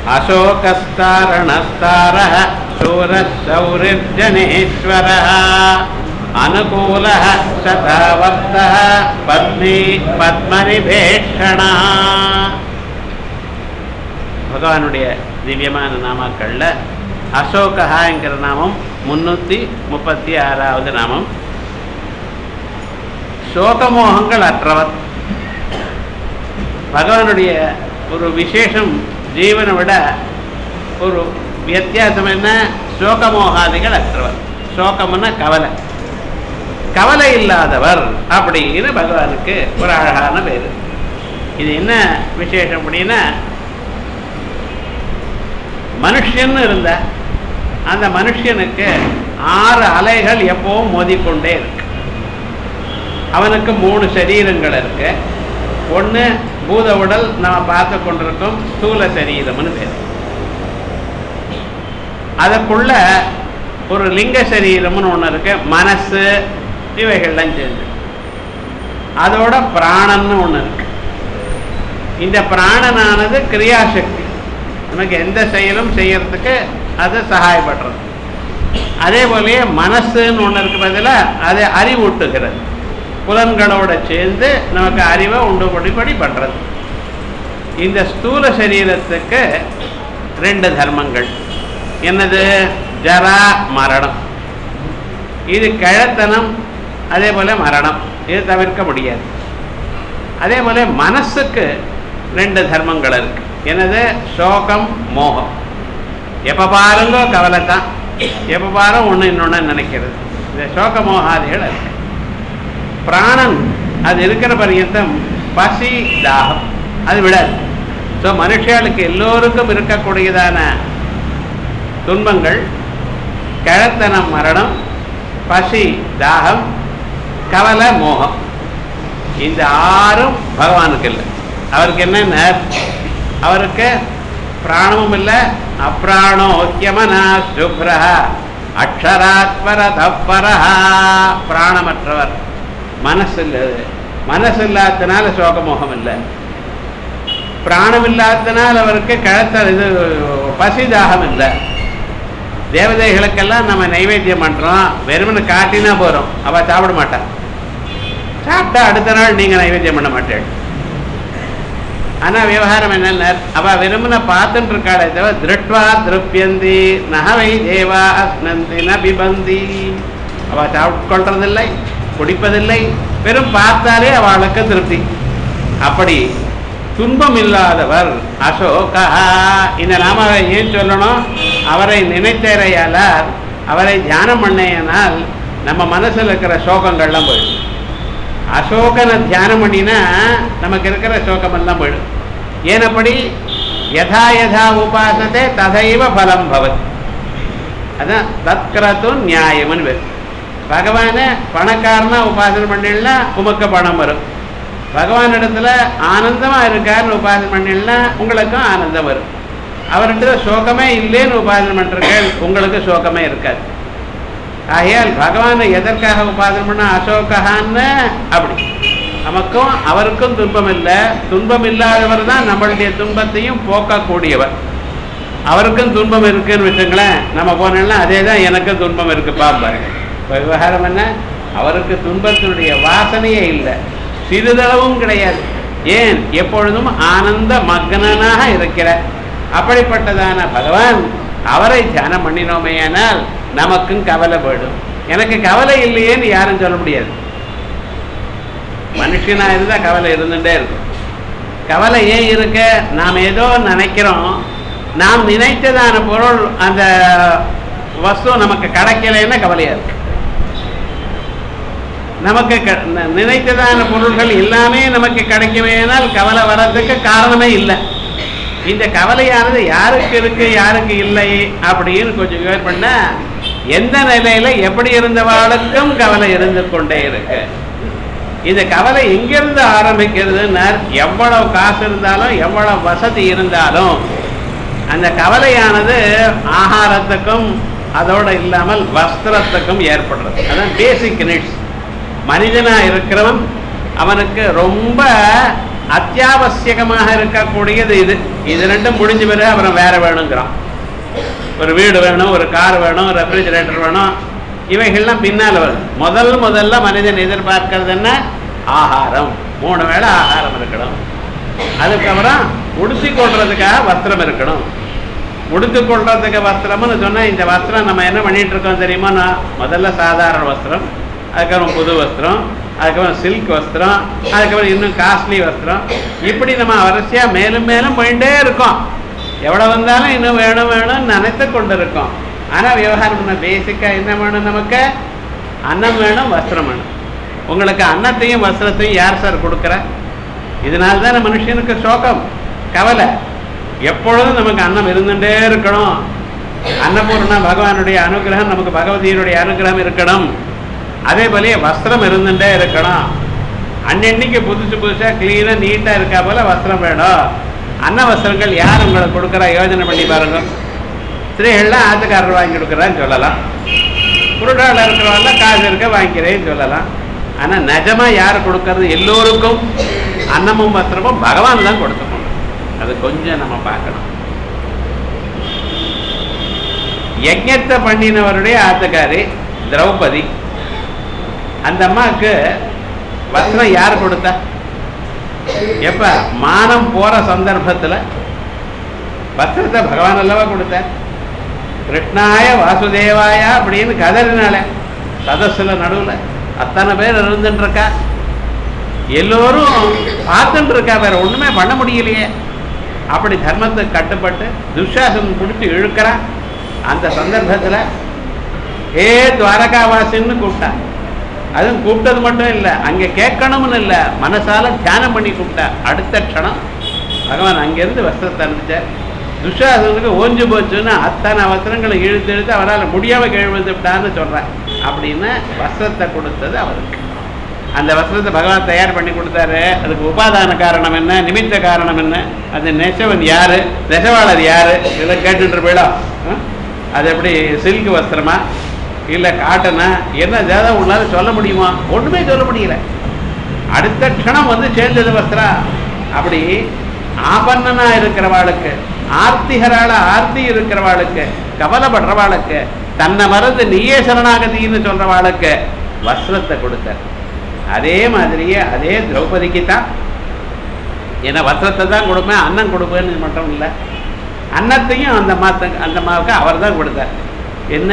अशोकस्तारणस्तारः शूरः शौरिर्जनेश्वरः अनुकूलः शतावर्तः पद्मी பத்மனிபேஷணா பகவானுடைய திவ்யமான நாமாக்கள்ல அசோகஹாங்கிற நாமம் முன்னூற்றி முப்பத்தி ஆறாவது நாமம் சோகமோகங்கள் அற்றவர் பகவானுடைய ஒரு விசேஷம் ஜீவனை விட ஒரு வித்தியாசம் என்ன சோகமோகாதிகள் அற்றவர் சோகம்னா கவலை கவலை இல்லாதவர் அப்படின்னு பகவானுக்கு ஒரு அழகான பேர் இது என்ன விசேஷம் அப்படின்னா மனுஷன்னு இருந்த அந்த மனுஷனுக்கு ஆறு அலைகள் எப்பவும் மோதிக்கொண்டே இருக்கு அவனுக்கு மூணு சரீரங்கள் இருக்கு ஒன்று பூத உடல் நம்ம பார்த்து கொண்டிருக்கோம் ஸ்தூல சரீரம்னு பேர் அதுக்குள்ள ஒரு லிங்க சரீரம்னு ஒன்று இருக்கு மனசு இவைகள்லாம் சேர்ந்து அதோட பிராணன்னு ஒன்று இருக்கு இந்த பிராணனானது கிரியாசக்தி நமக்கு எந்த செயலும் செய்யறதுக்கு அது சகாயப்படுறது அதே போலயே மனசுன்னு ஒன்று இருக்கு பதிலாக அது அறிவூட்டுகிறது புலன்களோட சேர்ந்து நமக்கு அறிவை உண்டு படிப்படி பண்ணுறது இந்த ஸ்தூல சரீரத்துக்கு ரெண்டு தர்மங்கள் என்னது ஜரா மரணம் இது கிழத்தனம் அதே போல மரணம் இது தவிர்க்க முடியாது அதே போல மனசுக்கு ரெண்டு தர்மங்கள் இருக்கு என்னது சோகம் மோகம் எப்போ பாருங்கோ கவலை தான் எப்போ பாரும் ஒன்று இன்னொன்று நினைக்கிறது இந்த சோக மோகாதிகள் இருக்கு பிராணன் அது இருக்கிற பரியந்தம் பசி தாகம் அது விடாது ஸோ மனுஷர்களுக்கு எல்லோருக்கும் இருக்கக்கூடியதான துன்பங்கள் கிழத்தனம் மரணம் பசி தாகம் கவலை மோகம் இந்த ஆறும் பகவானுக்கு இல்லை அவருக்கு என்னென்ன அவருக்கு பிராணமும் இல்லை அப்ராணோக்கியமனா சுப்ரஹ அக்ஷராத்வர தப்பரஹா பிராணமற்றவர் மனசு இல்லை மனசு இல்லாதனால சோகமோகம் இல்லை பிராணம் இல்லாதனால் அவருக்கு கழத்த இது பசிதாகம் இல்லை தேவதைகளுக்கெல்லாம் நம்ம நைவேத்தியம் பண்ணுறோம் வெறுமனு காட்டினா போகிறோம் அவள் சாப்பிட மாட்டான் சாப்பிட்டா அடுத்த நாள் நீங்கள் நைவேத்தியம் பண்ண மாட்டேன் ஆனால் விவகாரம் என்னென்ன அவள் வெறுமனை பார்த்துட்டு இருக்காளே தவிர திருட்வா திருப்பியந்தி நகவை தேவா அஸ்னந்தி ந பிபந்தி அவள் சாப்பிட்கொள்றதில்லை குடிப்பதில்லை வெறும் பார்த்தாலே அவளுக்கு திருப்தி அப்படி துன்பம் இல்லாதவர் அசோகா இந்த நாம ஏன் சொல்லணும் அவரை நினைத்தேறையால் அவரை தியானம் பண்ணேனால் நம்ம மனசில் இருக்கிற சோகங்கள்லாம் போயிடும் அசோகனை தியானம் பண்ணினா நமக்கு இருக்கிற சோகமெல்லாம் போயிடும் ஏனப்படி யதா யதா உபாசத்தை ததைவ பலம் பவத் அதான் தத்கிரத்தும் நியாயம்னு பேர் பகவானை பணக்காரனா உபாசனை பண்ணினா உமக்கு பணம் வரும் பகவான் இடத்துல ஆனந்தமா இருக்காருன்னு உபாசனை பண்ணினா உங்களுக்கும் ஆனந்தம் வரும் அவர்கிட்ட சோகமே இல்லைன்னு உபாசனை பண்றீர்கள் உங்களுக்கு சோகமே இருக்காது ஆகையால் பகவானை எதற்காக உபாசனை பண்ண அசோகான்னு அப்படி நமக்கும் அவருக்கும் துன்பம் இல்லை துன்பம் இல்லாதவர் தான் நம்மளுடைய துன்பத்தையும் போக்கக்கூடியவர் அவருக்கும் துன்பம் இருக்குன்னு வச்சுங்களேன் நம்ம போனோம்னா அதே தான் எனக்கும் துன்பம் இருக்கு பாருங்க இப்போ விவகாரம் என்ன அவருக்கு துன்பத்தினுடைய வாசனையே இல்லை சிறிதளவும் கிடையாது ஏன் எப்பொழுதும் ஆனந்த மக்னனாக இருக்கிறார் அப்படிப்பட்டதான பகவான் அவரை தியானம் பண்ணினோமேயானால் நமக்கும் கவலை போயிடும் எனக்கு கவலை இல்லையேன்னு யாரும் சொல்ல முடியாது மனுஷனா இருந்தா கவலை இருந்துட்டே இருக்கும் கவலை ஏன் இருக்க நாம் ஏதோ நினைக்கிறோம் நாம் நினைத்ததான பொருள் அந்த வஸ்து நமக்கு கிடைக்கலைன்னா கவலையா இருக்கு நமக்கு க- ந- நினைத்ததான பொருள்கள் எல்லாமே நமக்கு கிடைக்குமேனால் கவலை வர்றதுக்கு காரணமே இல்லை இந்த கவலையானது யாருக்கு இருக்கு யாருக்கு இல்லை அப்படின்னு கொஞ்சம் யோசனை பண்ணா எந்த நிலையில எப்படி இருந்தவாளுக்கும் கவலை இருந்து கொண்டே இருக்கு இந்த கவலை எங்கிருந்து ஆரம்பிக்கிறதுன்னா எவ்வளவு காசு இருந்தாலும் எவ்வளவு வசதி இருந்தாலும் அந்த கவலையானது ஆகாரத்துக்கும் அதோட இல்லாமல் வஸ்திரத்துக்கும் ஏற்படுறது அதான் பேசிக் நீட்ஸ் மனிதனா இருக்கிறவன் அவனுக்கு ரொம்ப அத்தியாவசியகமாக இருக்கக்கூடியது இது இது ரெண்டும் முடிஞ்ச பிறகு அப்புறம் வேற வேணுங்கிறான் ஒரு வீடு வேணும் ஒரு கார் வேணும் ரெஃப்ரிஜரேட்டர் வேணும் இவைகள்லாம் பின்னால் வருது முதல் முதல்ல மனிதன் எதிர்பார்க்கறது என்ன ஆகாரம் மூணு வேளை ஆகாரம் இருக்கணும் அதுக்கப்புறம் உடுத்தி கொள்றதுக்காக வஸ்திரம் இருக்கணும் உடுத்து கொள்றதுக்கு வஸ்திரம்னு சொன்னா இந்த வஸ்திரம் நம்ம என்ன பண்ணிட்டு இருக்கோம் தெரியுமா நான் முதல்ல சாதாரண வஸ்திரம் அதுக்கப்புறம் புது வஸ்திரம் அதுக்கப்புறம் சில்க் வஸ்திரம் அதுக்கப்புறம் இன்னும் காஸ்ட்லி வஸ்திரம் இப்படி நம்ம வரிசையா மேலும் மேலும் போயிட்டே இருக்கோம் எவ்வளவு வந்தாலும் இன்னும் வேணும் வேணும்னு நினைத்து கொண்டு இருக்கோம் ஆனா விவகாரம் என்ன பேசிக்கா என்ன வேணும் நமக்கு அன்னம் வேணும் வஸ்திரம் வேணும் உங்களுக்கு அன்னத்தையும் வஸ்திரத்தையும் யார் சார் கொடுக்குற இதனால தானே மனுஷனுக்கு சோகம் கவலை எப்பொழுதும் நமக்கு அன்னம் இருந்துட்டே இருக்கணும் அன்னபூர்ணா பகவானுடைய அனுகிரகம் நமக்கு பகவதியினுடைய அனுகிரகம் இருக்கணும் அதே போலயே வஸ்திரம் இருந்துட்டே இருக்கணும் அன்னன்னைக்கு புதுசு புதுசா கிளீனா நீட்டா இருக்கா போல வஸ்திரம் வேணும் அன்ன வஸ்திரங்கள் யார் உங்களுக்கு கொடுக்குறா யோஜனை பண்ணி பாருங்க ஸ்திரீகள்லாம் ஆத்துக்காரர் வாங்கி கொடுக்குறான்னு சொல்லலாம் குருடாவில் இருக்கிறவெல்லாம் காசு இருக்க வாங்கிக்கிறேன்னு சொல்லலாம் ஆனா நிஜமா யார் கொடுக்கறது எல்லோருக்கும் அன்னமும் வஸ்திரமும் பகவான் தான் கொடுத்துக்கணும் அது கொஞ்சம் நம்ம பார்க்கணும் யஜ்ஞத்தை பண்ணினவருடைய ஆத்துக்காரி திரௌபதி அந்த அம்மாவுக்கு வஸ்திரம் யார் கொடுத்தா எப்ப மானம் போற சந்தர்ப்பத்துல வஸ்திரத்தை பகவான் அல்லவா கொடுத்தார் கிருஷ்ணாய வாசுதேவாய அப்படின்னு கதறினால சதஸ்ல நடுவுல அத்தனை பேர் இருந்துட்டு இருக்கா எல்லோரும் பார்த்துட்டு இருக்கா வேற ஒண்ணுமே பண்ண முடியலையே அப்படி தர்மத்துக்கு கட்டுப்பட்டு துஷாசன் பிடிச்சி இழுக்கிறான் அந்த சந்தர்ப்பத்துல ஏ துவாரகாவாசின்னு கூப்பிட்டா அதுவும் கூப்பிட்டது மட்டும் இல்லை அங்கே கேட்கணும்னு இல்லை மனசால தியானம் பண்ணி கூப்பிட்டா அடுத்த க்ஷணம் பகவான் அங்கேருந்து வஸ்திரத்தை அனுப்பிச்சார் துஷாசனுக்கு ஓஞ்சு போச்சுன்னு அத்தனை வஸ்திரங்களை இழுத்து இழுத்து அவரால் முடியாம கழுவிட்டு விட்டான்னு சொல்றேன் அப்படின்னு வஸ்திரத்தை கொடுத்தது அவருக்கு அந்த வஸ்திரத்தை பகவான் தயார் பண்ணி கொடுத்தாரு அதுக்கு உபாதான காரணம் என்ன நிமித்த காரணம் என்ன அந்த நெசவன் யாரு நெசவாளர் யாரு இதை கேட்டுட்டு போயிடும் அது எப்படி சில்க் வஸ்திரமா இல்லை காட்டனா என்ன ஏதாவது உங்களால சொல்ல முடியுமா ஒண்ணுமே சொல்ல முடியல அடுத்த க்ஷணம் வந்து சேர்ந்தது வஸ்திரா அப்படி ஆபன்னனா இருக்கிறவாளுக்கு ஆர்த்திகரால ஆர்த்தி இருக்கிறவாளுக்கு கவலைப்படுறவாளுக்கு தன்னை மறந்து நீயே சரணாகதின்னு சொல்றவாளுக்கு வஸ்திரத்தை கொடுத்தார் அதே மாதிரியே அதே திரௌபதிக்கு தான் ஏன்னா வஸ்திரத்தை தான் கொடுப்பேன் அன்னம் கொடுப்பேன்னு மட்டும் இல்லை அன்னத்தையும் அந்த மாத்த அந்த மாவுக்கு அவர் தான் கொடுத்தார் என்ன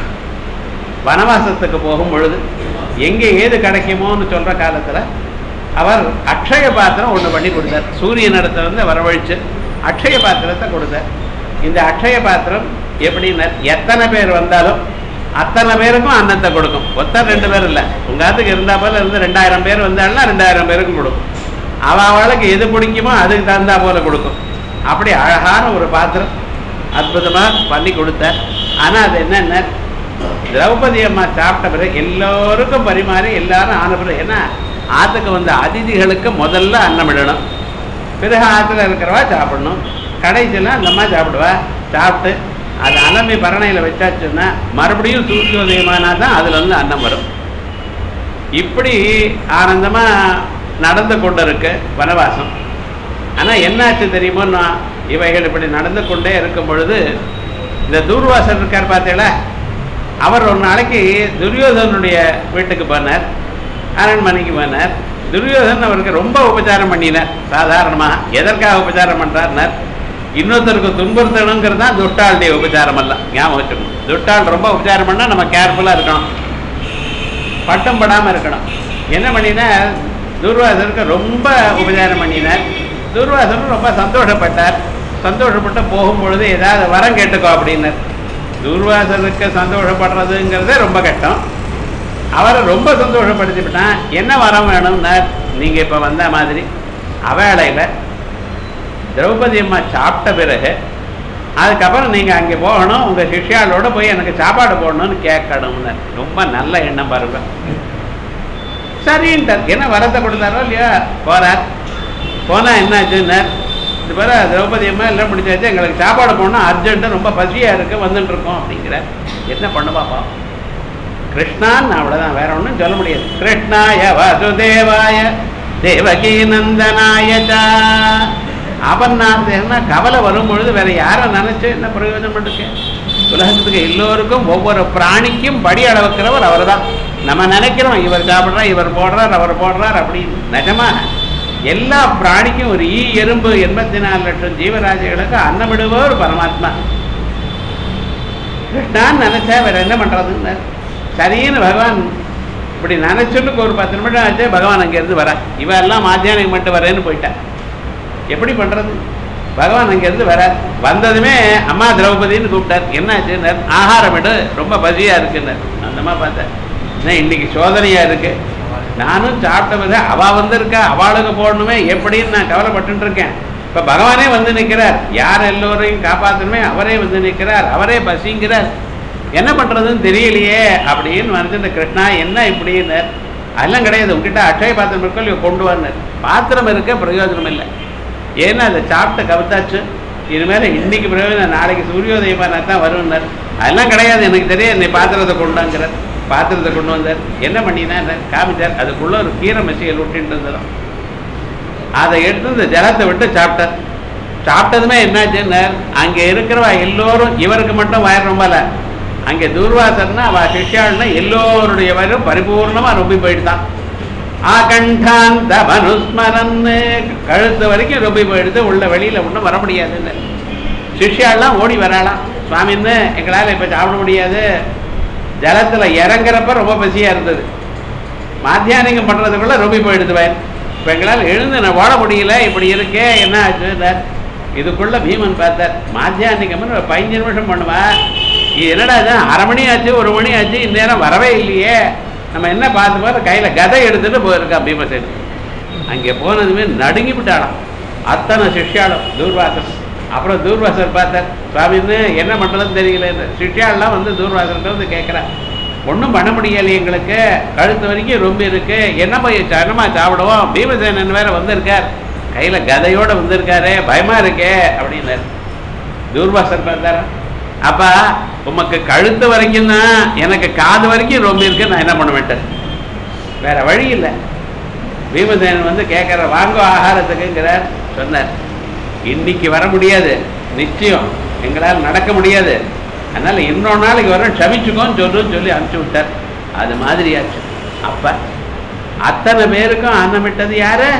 வனவாசத்துக்கு போகும் பொழுது எங்கே ஏது கிடைக்குமோன்னு சொல்ற காலத்துல அவர் அக்ஷய பாத்திரம் ஒண்ணு பண்ணி கொடுத்தார் சூரியன் இடத்துல இருந்து வரவழைச்சு அக்ஷய பாத்திரத்தை கொடுத்தார் இந்த அக்ஷய பாத்திரம் எப்படின்னா எத்தனை பேர் வந்தாலும் அத்தனை பேருக்கும் அன்னத்தை கொடுக்கும் ஒத்தர் ரெண்டு பேர் இல்லை உங்க ஆத்துக்கு இருந்தா போல இருந்து ரெண்டாயிரம் பேர் வந்தாலும் ரெண்டாயிரம் பேருக்கும் கொடுக்கும் அவ அவளுக்கு எது பிடிக்குமோ அதுக்கு தகுந்தா போல கொடுக்கும் அப்படி அழகான ஒரு பாத்திரம் அற்புதமா பண்ணி கொடுத்தார் ஆனா அது என்னென்ன திரௌபதி அம்மா சாப்பிட்ட பிறகு எல்லோருக்கும் பரிமாறி எல்லாரும் ஆன பிறகு ஏன்னா ஆத்துக்கு வந்த அதிதிகளுக்கு முதல்ல அன்னம் இடணும் பிறகு ஆற்றுல இருக்கிறவா சாப்பிடணும் கடைசியில் அந்த அம்மா சாப்பிடுவா சாப்பிட்டு அது அலம்பி பரணையில் வச்சாச்சுன்னா மறுபடியும் சூரியோதயமானா தான் அதுல இருந்து அன்னம் வரும் இப்படி ஆனந்தமா நடந்து கொண்டு இருக்கு வனவாசம் ஆனா என்னாச்சு தெரியுமோன்னா இவைகள் இப்படி நடந்து கொண்டே இருக்கும் பொழுது இந்த தூர்வாசன் இருக்கார் பார்த்தீங்களா அவர் ஒரு நாளைக்கு துரியோதனுடைய வீட்டுக்கு போனார் அரண்மனைக்கு போனார் துரியோதன் அவருக்கு ரொம்ப உபச்சாரம் பண்ணினார் சாதாரணமா எதற்காக உபச்சாரம் பண்றாருனார் இன்னொருத்தருக்கு துன்புறுத்தணுங்கிறது தான் துட்டாளுடைய உபச்சாரம் அல்ல ஞாபகம் வச்சுக்கணும் துட்டாள் ரொம்ப உபச்சாரம் பண்ணா நம்ம கேர்ஃபுல்லா இருக்கணும் பட்டம் படாம இருக்கணும் என்ன பண்ணினார் துர்வாசருக்கு ரொம்ப உபச்சாரம் பண்ணினார் துர்வாசரும் ரொம்ப சந்தோஷப்பட்டார் சந்தோஷப்பட்டு போகும்பொழுது ஏதாவது வரம் கேட்டுக்கோ அப்படின்னார் துர்வாசருக்கு சந்தோஷப்படுறதுங்கிறதே ரொம்ப கஷ்டம் அவரை ரொம்ப சந்தோஷப்படுத்திவிட்டா என்ன வரம் வேணும்னார் நீங்க இப்ப வந்த மாதிரி அவேளையில திரௌபதி அம்மா சாப்பிட்ட பிறகு அதுக்கப்புறம் நீங்க அங்கே போகணும் உங்க சிஷ்யாளோட போய் எனக்கு சாப்பாடு போடணும்னு கேட்கணும்னு ரொம்ப நல்ல எண்ணம் பாருங்க சரின்ட்டார் என்ன வரத்தை கொடுத்தாரோ இல்லையா போறார் போனா என்னாச்சுன்னார் இது பேர திரௌபதி அம்மா எல்லாம் முடிச்சாச்சு எங்களுக்கு சாப்பாடு போடணும் அர்ஜென்ட்டு ரொம்ப பசியா இருக்கு வந்துட்டு இருக்கோம் அப்படிங்கிற என்ன பண்ண பாப்பா கிருஷ்ணான்னு அவ்வளவுதான் வேற ஒன்றும் சொல்ல முடியாது கிருஷ்ணாய வாசுதேவாய தேவகி நந்தனாயச்ச அபர்ணாத்தேன்னா கவலை வரும் பொழுது வேற யாரை நினைச்சு என்ன பிரயோஜனம் இருக்கு உலகத்துக்கு எல்லோருக்கும் ஒவ்வொரு பிராணிக்கும் படி அளவுக்கிறவர் அவர் தான் நம்ம நினைக்கிறோம் இவர் சாப்பிட்றார் இவர் போடுறார் அவர் போடுறார் அப்படின்னு நிஜமா எல்லா பிராணிக்கும் ஒரு ஈ எறும்பு எண்பத்தி நாலு லட்சம் ஜீவராசிகளுக்கு அன்னமிடுவோர் பரமாத்மா கிருஷ்ணான்னு நினைச்சா வேற என்ன பண்றதுன்னு சரின்னு பகவான் இப்படி நினைச்சுட்டு ஒரு பத்து நிமிடம் ஆச்சு பகவான் அங்கேருந்து வர இவ எல்லாம் மாத்தியானிக்கு மட்டும் வரேன்னு போயிட்டா எப்படி பண்றது பகவான் அங்கேருந்து வர வந்ததுமே அம்மா திரௌபதின்னு கூப்பிட்டார் என்னாச்சுன்னார் ஆகாரம் எடு ரொம்ப பசியா இருக்குன்னார் அந்தம்மா பார்த்தேன் என்ன இன்னைக்கு சோதனையா இருக்கு நானும் சாப்பிட்ட பிறகு அவ வந்திருக்கா அவளுக்கு போடணுமே எப்படின்னு நான் கவலைப்பட்டு இருக்கேன் இப்ப பகவானே வந்து நிற்கிறார் யார் எல்லோரையும் காப்பாற்றணுமே அவரே வந்து நிற்கிறார் அவரே பசிங்கிறார் என்ன பண்றதுன்னு தெரியலையே அப்படின்னு வந்து இந்த கிருஷ்ணா என்ன இப்படின்னு அதெல்லாம் கிடையாது உங்ககிட்ட அட்சய பாத்திரம் இருக்கோ இல்லையோ கொண்டு வந்தார் பாத்திரம் இருக்க பிரயோஜனம் இல்லை ஏன்னா அதை சாப்பிட்டு கவுத்தாச்சு இனிமேல் இன்னைக்கு பிரயோஜனம் நாளைக்கு சூரியோதயமான தான் வரும்னார் அதெல்லாம் கிடையாது எனக்கு தெரியும் என்னை பாத்திரத்தை கொண்டாங்கிறார் பாத்திரத்தை கொண்டு வந்தார் என்ன பண்ணினா காமிச்சார் அதுக்குள்ள ஒரு கீரை மசியல் விட்டுட்டு இருந்ததும் அதை எடுத்து இந்த ஜலத்தை விட்டு சாப்பிட்டார் சாப்பிட்டதுமே என்னாச்சுன்னார் அங்கே இருக்கிறவ எல்லோரும் இவருக்கு மட்டும் வயிறு ரொம்பல அங்கே தூர்வாசர்னா அவ சிஷ்யாள்னா எல்லோருடைய வயிறும் பரிபூர்ணமா ரொம்ப போயிட்டுதான் ஆகண்டாந்த மனுஸ்மரன் கழுத்து வரைக்கும் ரொம்ப போயிடுது உள்ள வெளியில ஒன்றும் வர முடியாதுன்னு சிஷ்யாள்லாம் ஓடி வராளாம் சுவாமின்னு எங்களால் இப்போ சாப்பிட முடியாது ஜலத்துல இறங்குறப்ப ரொம்ப பசியா இருந்தது மாத்தியானிகம் பண்றதுக்குள்ள ரொம்ப போயிடுது வயல் இப்போ எங்களால் எழுந்து நான் ஓட முடியல இப்படி இருக்கே என்ன ஆச்சு இதுக்குள்ள பீமன் பார்த்தார் மாத்தியானிகம்னு ஒரு பதினஞ்சு நிமிஷம் பண்ணுவா இது என்னடா இது அரை மணி ஆச்சு ஒரு மணி ஆச்சு இந்நேரம் வரவே இல்லையே நம்ம என்ன பார்த்து பார்த்து கையில் கதை எடுத்துட்டு போயிருக்கா பீமசேன் அங்கே போனதுமே நடுங்கி விட்டாளாம் அத்தனை சிஷ்யாலும் தூர்வாசர் அப்புறம் தூர்வாசர் பார்த்தார் சுவாமின்னு என்ன பண்ணுறதுன்னு தெரியல சிஷ்யாலாம் வந்து தூர்வாசர்கிட்ட வந்து கேட்குறா ஒன்றும் பண்ண முடியலை எங்களுக்கு கழுத்து வரைக்கும் ரொம்ப இருக்கு என்ன போய் என்னமா சாப்பிடுவோம் பீமசேனன் வேற வந்திருக்கார் கையில் கதையோட வந்திருக்காரு பயமா இருக்கே அப்படின்னாரு தூர்வாசர் பார்த்தாரா அப்பா உமக்கு கழுத்து வரைக்கும் தான் எனக்கு காது வரைக்கும் ரொம்ப இருக்கு நான் என்ன பண்ண மாட்டேன் வேற வழி இல்லை பீமசேனன் வந்து கேட்குற வாங்கோ ஆகாரத்துக்குங்கிறார் சொன்னார் இன்னைக்கு வர முடியாது நிச்சயம் எங்களால் நடக்க முடியாது அதனால இன்னொரு நாளைக்கு வர க்ஷமிச்சுக்கோன்னு சொல்லுன்னு சொல்லி அனுப்பிச்சு விட்டார் அது மாதிரியாச்சு அப்ப அத்தனை பேருக்கும் அன்னமிட்டது யாரு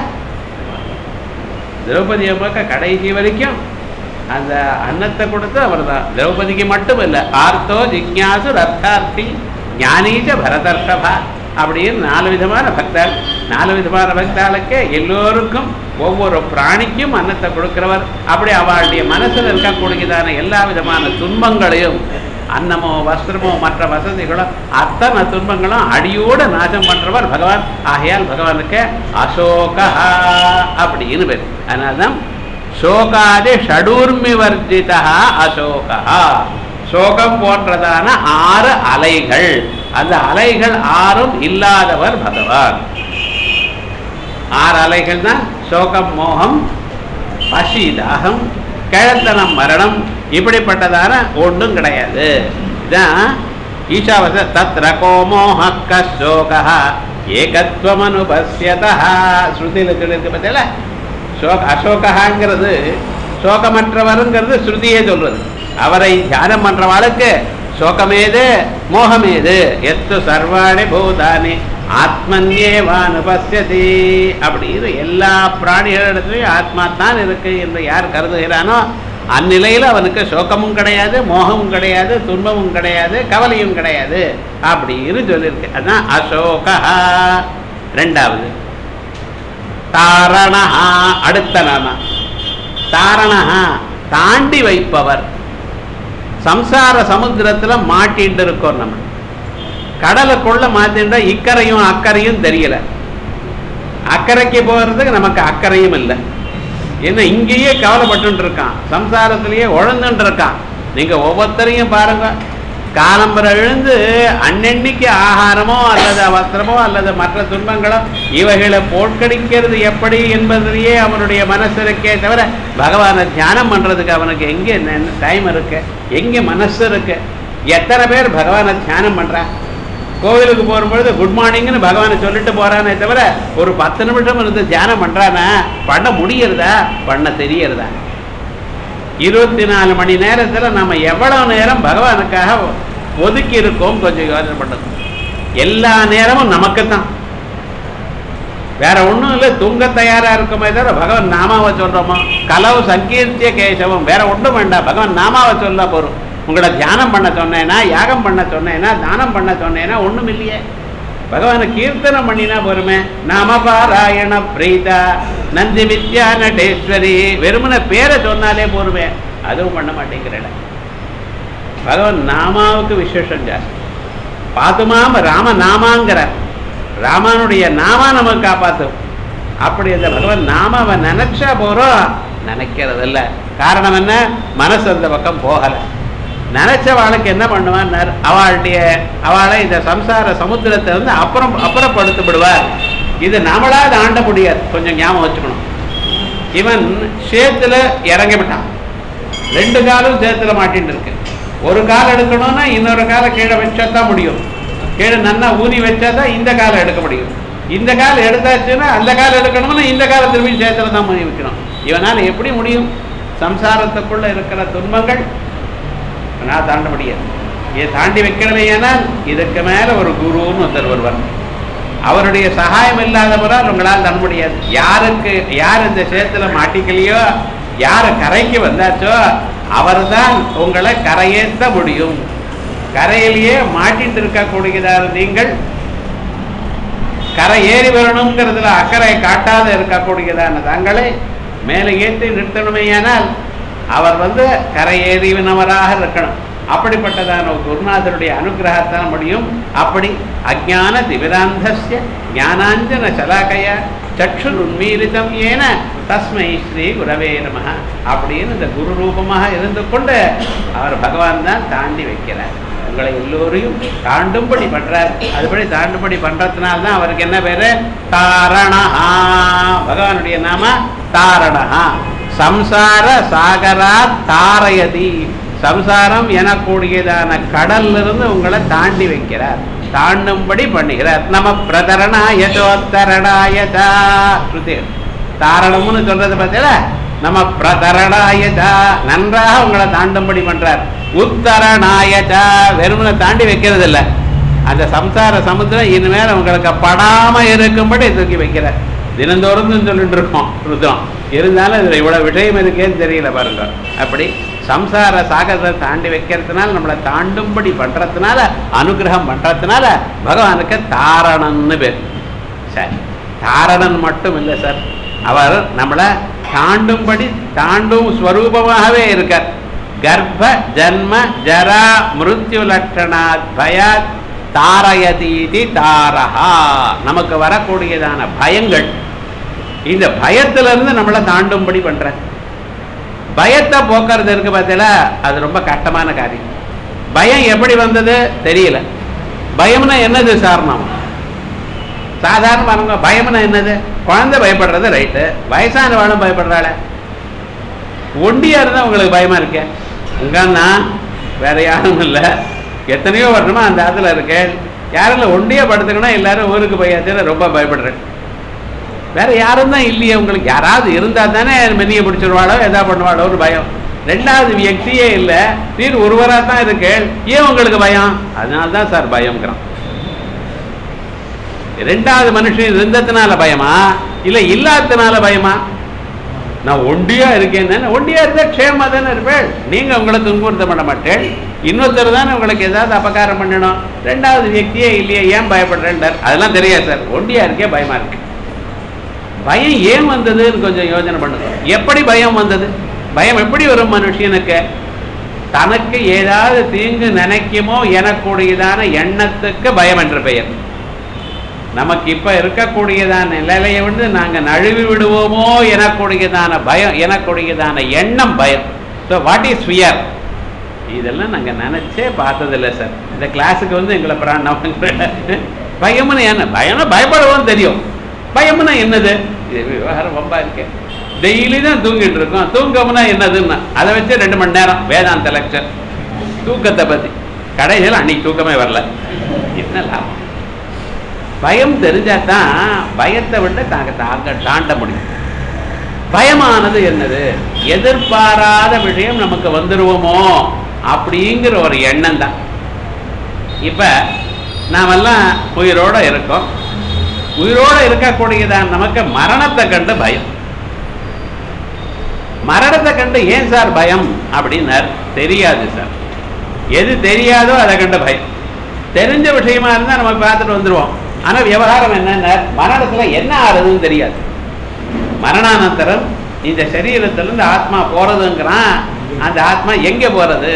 திரௌபதி அம்மாக்க கடைசி வரைக்கும் அந்த அன்னத்தை கொடுத்து அவர் தான் திரௌபதிக்கு மட்டும் இல்லை ஆர்த்தோ ஜிக்யாசு ரத்தார்த்தி ஞானீச்ச பரதர்ஷபா அப்படின்னு நாலு விதமான பக்தர் நாலு விதமான பக்தாளுக்கு எல்லோருக்கும் ஒவ்வொரு பிராணிக்கும் அன்னத்தை கொடுக்கிறவர் அப்படி அவளுடைய மனசில் இருக்கக்கூடியதான எல்லா விதமான துன்பங்களையும் அன்னமோ வஸ்திரமோ மற்ற வசதிகளோ அத்தனை துன்பங்களும் அடியோடு நாசம் பண்றவர் பகவான் ஆகையால் பகவானுக்கு அசோகா அப்படின்னு பேர் அதனால்தான் சோகாதி ஷடூர்மி வர்ஜிதா அசோகா சோகம் போன்றதான ஆறு அலைகள் அந்த அலைகள் ஆறும் இல்லாதவர் பகவான் ஆறு அலைகள் தான் சோகம் மோகம் பசி தாகம் கிழத்தனம் மரணம் இப்படிப்பட்டதான ஒன்றும் கிடையாது இதான் ஈஷாவச தத்ர கோமோஹ கசோகா ஏகத்துவம் அனுபஸ்யதா ஸ்ருதியில் சொல்லியிருக்கு பார்த்தீங்களா சோக அசோகாங்கிறது சோகமற்றவருங்கிறது ஸ்ருதியே சொல்றது அவரை தியானம் பண்றவாளுக்கு சோகமேது மோகமேது எத்து சர்வாணி பூதானி ஆத்மன்யேவானுபஸ்யதி அப்படின்னு எல்லா பிராணிகளிடத்துலையும் ஆத்மா தான் இருக்கு என்று யார் கருதுகிறானோ அந்நிலையில் அவனுக்கு சோகமும் கிடையாது மோகமும் கிடையாது துன்பமும் கிடையாது கவலையும் கிடையாது அப்படின்னு சொல்லியிருக்கு அதான் அசோகா ரெண்டாவது தாரணஹா அடுத்த நாம தாரணஹா தாண்டி வைப்பவர் சம்சார சமுத்திரத்துல மாட்டிட்டு இருக்கோம் நம்ம கடலுக்குள்ள மாத்தின்றா இக்கரையும் அக்கறையும் தெரியல அக்கறைக்கு போகிறதுக்கு நமக்கு அக்கறையும் இல்லை ஏன்னா இங்கேயே கவலைப்பட்டு இருக்கான் சம்சாரத்திலேயே உழந்துட்டு இருக்கான் நீங்க ஒவ்வொருத்தரையும் பாருங்க காலம்பரை எழுந்து அன்னன்னைக்கு ஆகாரமோ அல்லது வஸ்திரமோ அல்லது மற்ற துன்பங்களோ இவைகளை போட்கடிக்கிறது எப்படி என்பதிலேயே அவனுடைய மனசு இருக்கே தவிர பகவானை தியானம் பண்றதுக்கு அவனுக்கு எங்கே டைம் இருக்கு எங்கே மனசு இருக்கு எத்தனை பேர் பகவானை தியானம் பண்றான் கோவிலுக்கு போகும்பொழுது குட் மார்னிங்னு பகவானை சொல்லிட்டு போறானே தவிர ஒரு பத்து நிமிஷம் இருந்து தியானம் பண்றானா பண்ண முடியறதா பண்ண தெரியறதா இருபத்தி நாலு மணி நேரத்துல நம்ம எவ்வளவு நேரம் பகவானுக்காக ஒதுக்கி இருக்கோம் கொஞ்சம் யோசனை பண்ணுறது எல்லா நேரமும் நமக்கு தான் வேற ஒண்ணும் இல்லை தூங்க தயாரா இருக்குமே தவிர பகவான் நாமாவை சொல்றோமோ கலவு சங்கீர்த்திய கேசவம் வேற ஒன்றும் வேண்டாம் பகவான் நாமாவை சொல்ல போறோம் உங்களை தியானம் பண்ண சொன்னேன்னா யாகம் பண்ண சொன்னேன்னா தானம் பண்ண சொன்னேன்னா ஒண்ணும் இல்லையே பகவானை கீர்த்தனம் பண்ணினா போருமே நாம பாராயண பிரீதா நந்தி வித்யா நடேஸ்வரி வெறுமன பேரை சொன்னாலே போருமே அதுவும் பண்ண மாட்டேங்கிறேன் பகவான் நாமாவுக்கு விசேஷம் ஜாஸ்தி பாத்துமாம ராம நாமாங்கிறார் ராமனுடைய நாமா நமக்கு காப்பாத்தும் அப்படி அந்த பகவான் நாம அவன் நினைச்சா போறோம் நினைக்கிறது இல்ல காரணம் என்ன மனசு அந்த பக்கம் போகல நினைச்ச வாளுக்கு என்ன பண்ணுவார் அவளுடைய அவளை இந்த சம்சார சமுத்திரத்தை வந்து அப்புறம் அப்புறப்படுத்தி விடுவார் இது நம்மளா தாண்ட முடியாது கொஞ்சம் ஞாபகம் வச்சுக்கணும் இவன் சேத்துல இறங்கி விட்டான் ரெண்டு காலும் சேத்துல மாட்டின்னு இருக்கு ஒரு கால் எடுக்கணும்னா இன்னொரு காலை கீழே வச்சாதான் முடியும் கீழே நன்னா ஊனி வச்சாதான் இந்த காலை எடுக்க முடியும் இந்த கால் எடுத்தாச்சுன்னா அந்த கால் எடுக்கணும்னா இந்த காலை திரும்பி சேத்துல தான் ஊனி வைக்கணும் இவனால எப்படி முடியும் சம்சாரத்துக்குள்ள இருக்கிற துன்பங்கள் நான் தாண்ட முடியாது இதை தாண்டி வைக்கணுமே ஏனால் இதுக்கு மேல ஒரு குருன்னு ஒருத்தர் வருவார் அவருடைய சகாயம் இல்லாதவரால் உங்களால் தர முடியாது யாருக்கு யார் இந்த சேத்துல மாட்டிக்கலையோ யார் கரைக்கு வந்தாச்சோ அவர்தான் உங்களை கரையேற்ற முடியும் கரையிலேயே மாட்டிட்டு இருக்கக்கூடியதான நீங்கள் கரை ஏறி வரணுங்கிறதுல அக்கறை காட்டாத இருக்கக்கூடியதான தங்களை மேலே ஏற்றி நிறுத்தணுமேயானால் அவர் வந்து கரை ஏறினவராக இருக்கணும் அப்படிப்பட்டதான ஒரு குருநாதருடைய அனுகிரகத்தான் முடியும் அப்படி அஜான திவிராந்தஸ்ய ஞானாஞ்சன சலாக்கைய சற்று உன்மீரிதம் ஏன தஸ்மை ஸ்ரீ குரவே நம அப்படின்னு இந்த குரு ரூபமாக இருந்து கொண்டு அவர் பகவான் தான் தாண்டி வைக்கிறார் உங்களை எல்லோரையும் தாண்டும்படி பண்றார் அதுபடி தாண்டும்படி பண்றதுனால தான் அவருக்கு என்ன பேரு தாரணஹா பகவானுடைய நாம தாரணஹா சம்சார சாகரா தாரயதி சம்சாரம் எனக்கூடியதான கடல்ல இருந்து உங்களை தாண்டி வைக்கிறார் தாண்டும்படி பண்ணுகிறார் நம்ம பிரதரணாயதோத்தரணாயதா ஸ்ருதி தாரணம்னு சொல்றது பார்த்தீங்களா நம்ம பிரதரணாயதா நன்றாக உங்களை தாண்டும்படி பண்றார் உத்தரணாயதா வெறுமனை தாண்டி வைக்கிறது இல்ல அந்த சம்சார சமுத்திரம் இனிமேல் உங்களுக்கு படாம இருக்கும்படி தூக்கி வைக்கிறார் தினந்தோறும் சொல்லிட்டு இருக்கோம் ருத்ரம் இருந்தாலும் இதுல இவ்வளவு விஷயம் இருக்கேன்னு தெரியல பாருங்க அப்படி சம்சார சாகரத்தை தாண்டி வைக்கிறதுனால நம்மளை தாண்டும்படி பண்றதுனால அனுகிரகம் பண்றதுனால பகவானுக்கு தாரணன்னு பேர் சரி தாரணன் மட்டும் இல்லை சார் அவர் நம்மளை தாண்டும்படி தாண்டும் ஸ்வரூபமாகவே இருக்கார் கர்ப்ப ஜன்ம ஜரா மிருத்யு லட்சணாத் பயாத் தாரயதீதி தாரஹா நமக்கு வரக்கூடியதான பயங்கள் இந்த பயத்திலிருந்து நம்மளை தாண்டும்படி பண்ற பயத்தை போக்குறது இருக்கு பார்த்தீங்களா அது ரொம்ப கஷ்டமான காரியம் பயம் எப்படி வந்தது தெரியல பயம்னா என்னது சாரணம் சாதாரண பயம்னா என்னது குழந்தை பயப்படுறது ரைட்டு வயசானவாளும் பயப்படுறாள ஒண்டியா இருந்தா உங்களுக்கு பயமா இருக்கே உங்கன்னா வேற யாரும் இல்லை எத்தனையோ வருஷமா அந்த ஆத்துல இருக்கேன் யாரும் ஒண்டியா படுத்துக்கணும் எல்லாரும் ஊருக்கு போயாச்சுன்னு ரொம்ப பயப்படுறேன் வேற யாரும் தான் இல்லையே உங்களுக்கு யாராவது இருந்தா தானே மென்னியை பிடிச்சிருவாளோ எதா பண்ணுவாளோ ஒரு பயம் ரெண்டாவது வியக்தியே இல்லை நீர் ஒருவராக தான் இருக்கு ஏன் உங்களுக்கு பயம் அதனால தான் சார் பயம்ங்கிறான் ரெண்டாவது மனுஷன் இருந்ததுனால பயமா இல்ல இல்லாததுனால பயமா நான் ஒண்டியா இருக்கேன் ஒண்டியா இருந்தா க்ஷேமா தானே இருப்பேன் நீங்க உங்களை துன்புறுத்த பண்ண மாட்டேன் இன்னொருத்தர் தானே உங்களுக்கு ஏதாவது அபகாரம் பண்ணணும் ரெண்டாவது வியக்தியே இல்லையே ஏன் பயப்படுறேன் அதெல்லாம் தெரியாது சார் ஒண்டியா இருக்கே பயமா இருக்கு பயம் ஏன் வந்ததுன்னு கொஞ்சம் யோசனை பண்ணுங்க எப்படி பயம் வந்தது பயம் எப்படி வரும் மனுஷனுக்கு தனக்கு ஏதாவது தீங்கு நினைக்குமோ எனக்கூடியதான எண்ணத்துக்கு பயம் என்ற பெயர் நமக்கு இப்ப இருக்கக்கூடியதான நிலையை வந்து நாங்க நழுவி விடுவோமோ எனக்கூடியதான பயம் எனக்கூடியதான எண்ணம் பயம் ஸோ வாட் இஸ் ஃபியர் இதெல்லாம் நாங்க நினைச்சே பார்த்ததில்லை சார் இந்த கிளாஸுக்கு வந்து எங்களை பிராணம் பயம்னு என்ன பயம்னா பயப்படுவோம் தெரியும் பயம்னா என்னது இது விவகாரம் ரொம்ப இருக்கு டெய்லி தான் தூங்கிட்டு இருக்கோம் தூக்கம்னா என்னதுன்னா அதை வச்சு ரெண்டு மணி நேரம் வேதாந்த லெக்சர் தூக்கத்தை பத்தி கடைசியில் அன்னைக்கு தூக்கமே வரல என்ன லாபம் பயம் தெரிஞ்சாதான் பயத்தை விட்டு தாங்க தாங்க தாண்ட முடியும் பயமானது என்னது எதிர்பாராத விஷயம் நமக்கு வந்துருவோமோ அப்படிங்கிற ஒரு எண்ணம் தான் இப்ப நாமெல்லாம் உயிரோட இருக்கோம் உயிரோட இருக்கக்கூடியதான் நமக்கு மரணத்தை கண்டு பயம் மரணத்தை கண்டு ஏன் சார் பயம் அப்படின்னார் தெரியாது சார் எது தெரியாதோ அதை கண்டு பயம் தெரிஞ்ச விஷயமா இருந்தா நம்ம பார்த்துட்டு வந்துருவோம் ஆனா விவகாரம் என்னன்னா மரணத்துல என்ன ஆறுதுன்னு தெரியாது மரணானந்தரம் இந்த சரீரத்திலிருந்து ஆத்மா போறதுங்கிறான் அந்த ஆத்மா எங்க போறது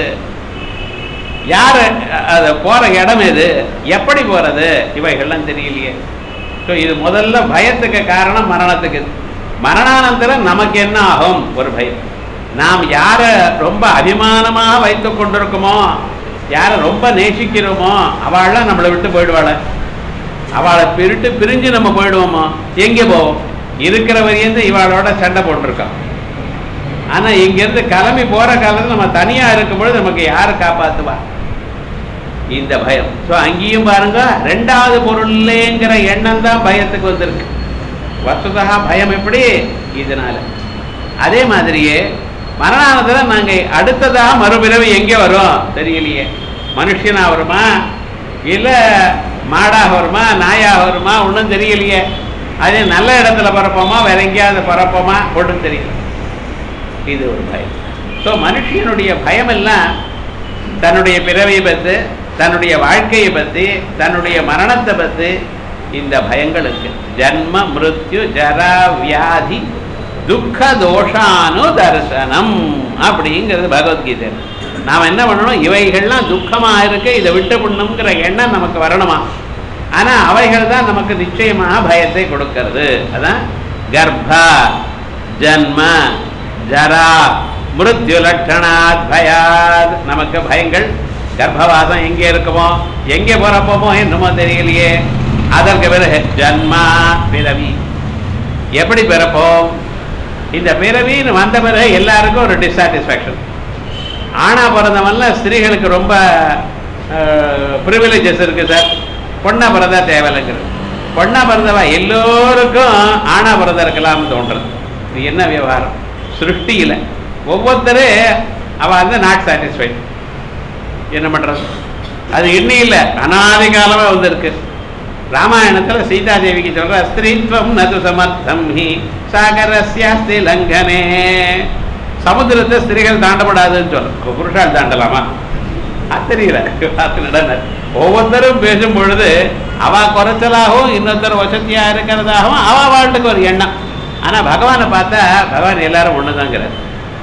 யாரு அது போற இடம் எது எப்படி போறது இவைகள்லாம் தெரியலையே ஸோ இது முதல்ல பயத்துக்கு காரணம் மரணத்துக்கு மரணானந்தரம் நமக்கு என்ன ஆகும் ஒரு பயம் நாம் யாரை ரொம்ப அபிமானமாக வைத்து கொண்டிருக்கோமோ யாரை ரொம்ப நேசிக்கிறோமோ அவள்லாம் நம்மளை விட்டு போயிடுவாள அவளை பிரிட்டு பிரிஞ்சு நம்ம போயிடுவோமோ எங்கே போவோம் இருக்கிற வரையும் இவாளோட சண்டை போட்டிருக்கோம் ஆனா இங்கிருந்து கிளம்பி போற காலத்துல நம்ம தனியா இருக்கும் பொழுது நமக்கு யாரு காப்பாத்துவா இந்த பயம் ஸோ அங்கேயும் பாருங்க ரெண்டாவது பொருள்லேங்கிற எண்ணம் தான் பயத்துக்கு வந்திருக்கு வசுதா பயம் எப்படி இதனால அதே மாதிரியே மரணானத்தில் நாங்க அடுத்ததாக மறுபிறவி எங்கே வரும் தெரியலையே மனுஷனா வருமா இல்ல மாடாக வருமா நாயாக வருமா ஒன்றும் தெரியலையே அதே நல்ல இடத்துல பறப்போமா வேற எங்கேயாவது பறப்போமா ஒன்றும் தெரியல இது ஒரு பயம் ஸோ மனுஷனுடைய பயம் எல்லாம் தன்னுடைய பிறவியை பற்றி தன்னுடைய வாழ்க்கையை பற்றி தன்னுடைய மரணத்தை பற்றி இந்த பயங்கள் இருக்கு ஜன்ம மிருத்யு ஜரா வியாதி துக்க தோஷானு தரிசனம் அப்படிங்கிறது பகவத்கீதை நாம் என்ன பண்ணணும் இவைகள்லாம் துக்கமா இருக்கு இதை விட்டு பண்ணுங்கிற எண்ணம் நமக்கு வரணுமா ஆனா அவைகள் தான் நமக்கு நிச்சயமாக பயத்தை கொடுக்கிறது அதான் கர்ப்ப ஜன்ம ஜரா மிருத்யு லட்சணாத் பயாத் நமக்கு பயங்கள் கர்ப்பவாசம் எங்கே இருக்குமோ எங்கே பிறப்போமோ என்னமோ தெரியலையே அதற்கு பிறகு ஜன்மா பிறவி எப்படி பிறப்போம் இந்த பிறவின்னு வந்த பிறகு எல்லாருக்கும் ஒரு டிஸாட்டிஸ்ஃபேக்ஷன் ஆணா பிறந்தவன்ல ஸ்திரீகளுக்கு ரொம்ப ப்ரிவிலேஜஸ் இருக்கு சார் பொண்ணா பிறந்தா தேவையில்லைங்கிறது பொண்ணா பிறந்தவா எல்லோருக்கும் ஆணா பிறந்த இருக்கலாம்னு தோன்றது இது என்ன விவகாரம் சிருஷ்டியில் ஒவ்வொருத்தரு அவ வந்து நாட் சாட்டிஸ்ஃபைட் என்ன பண்றது அது இன்னும் இல்லை அனாதி காலமா வந்திருக்கு ராமாயணத்துல சீதா தேவிக்கு சொல்ற ஸ்திரீத்வம் நது சமர்த்தம் ஹி சாகரஸ்யாஸ்தி லங்கனே சமுத்திரத்தை ஸ்திரீகள் தாண்டப்படாதுன்னு சொல்றோம் அப்ப புருஷால் தாண்டலாமா அது தெரியல நடனர் ஒவ்வொருத்தரும் பேசும் பொழுது அவ குறைச்சலாகவும் இன்னொருத்தர் வசதியா இருக்கிறதாகவும் அவ வாழ்த்துக்கு ஒரு எண்ணம் ஆனா பகவானை பார்த்தா பகவான் எல்லாரும் ஒண்ணுதாங்கிறார்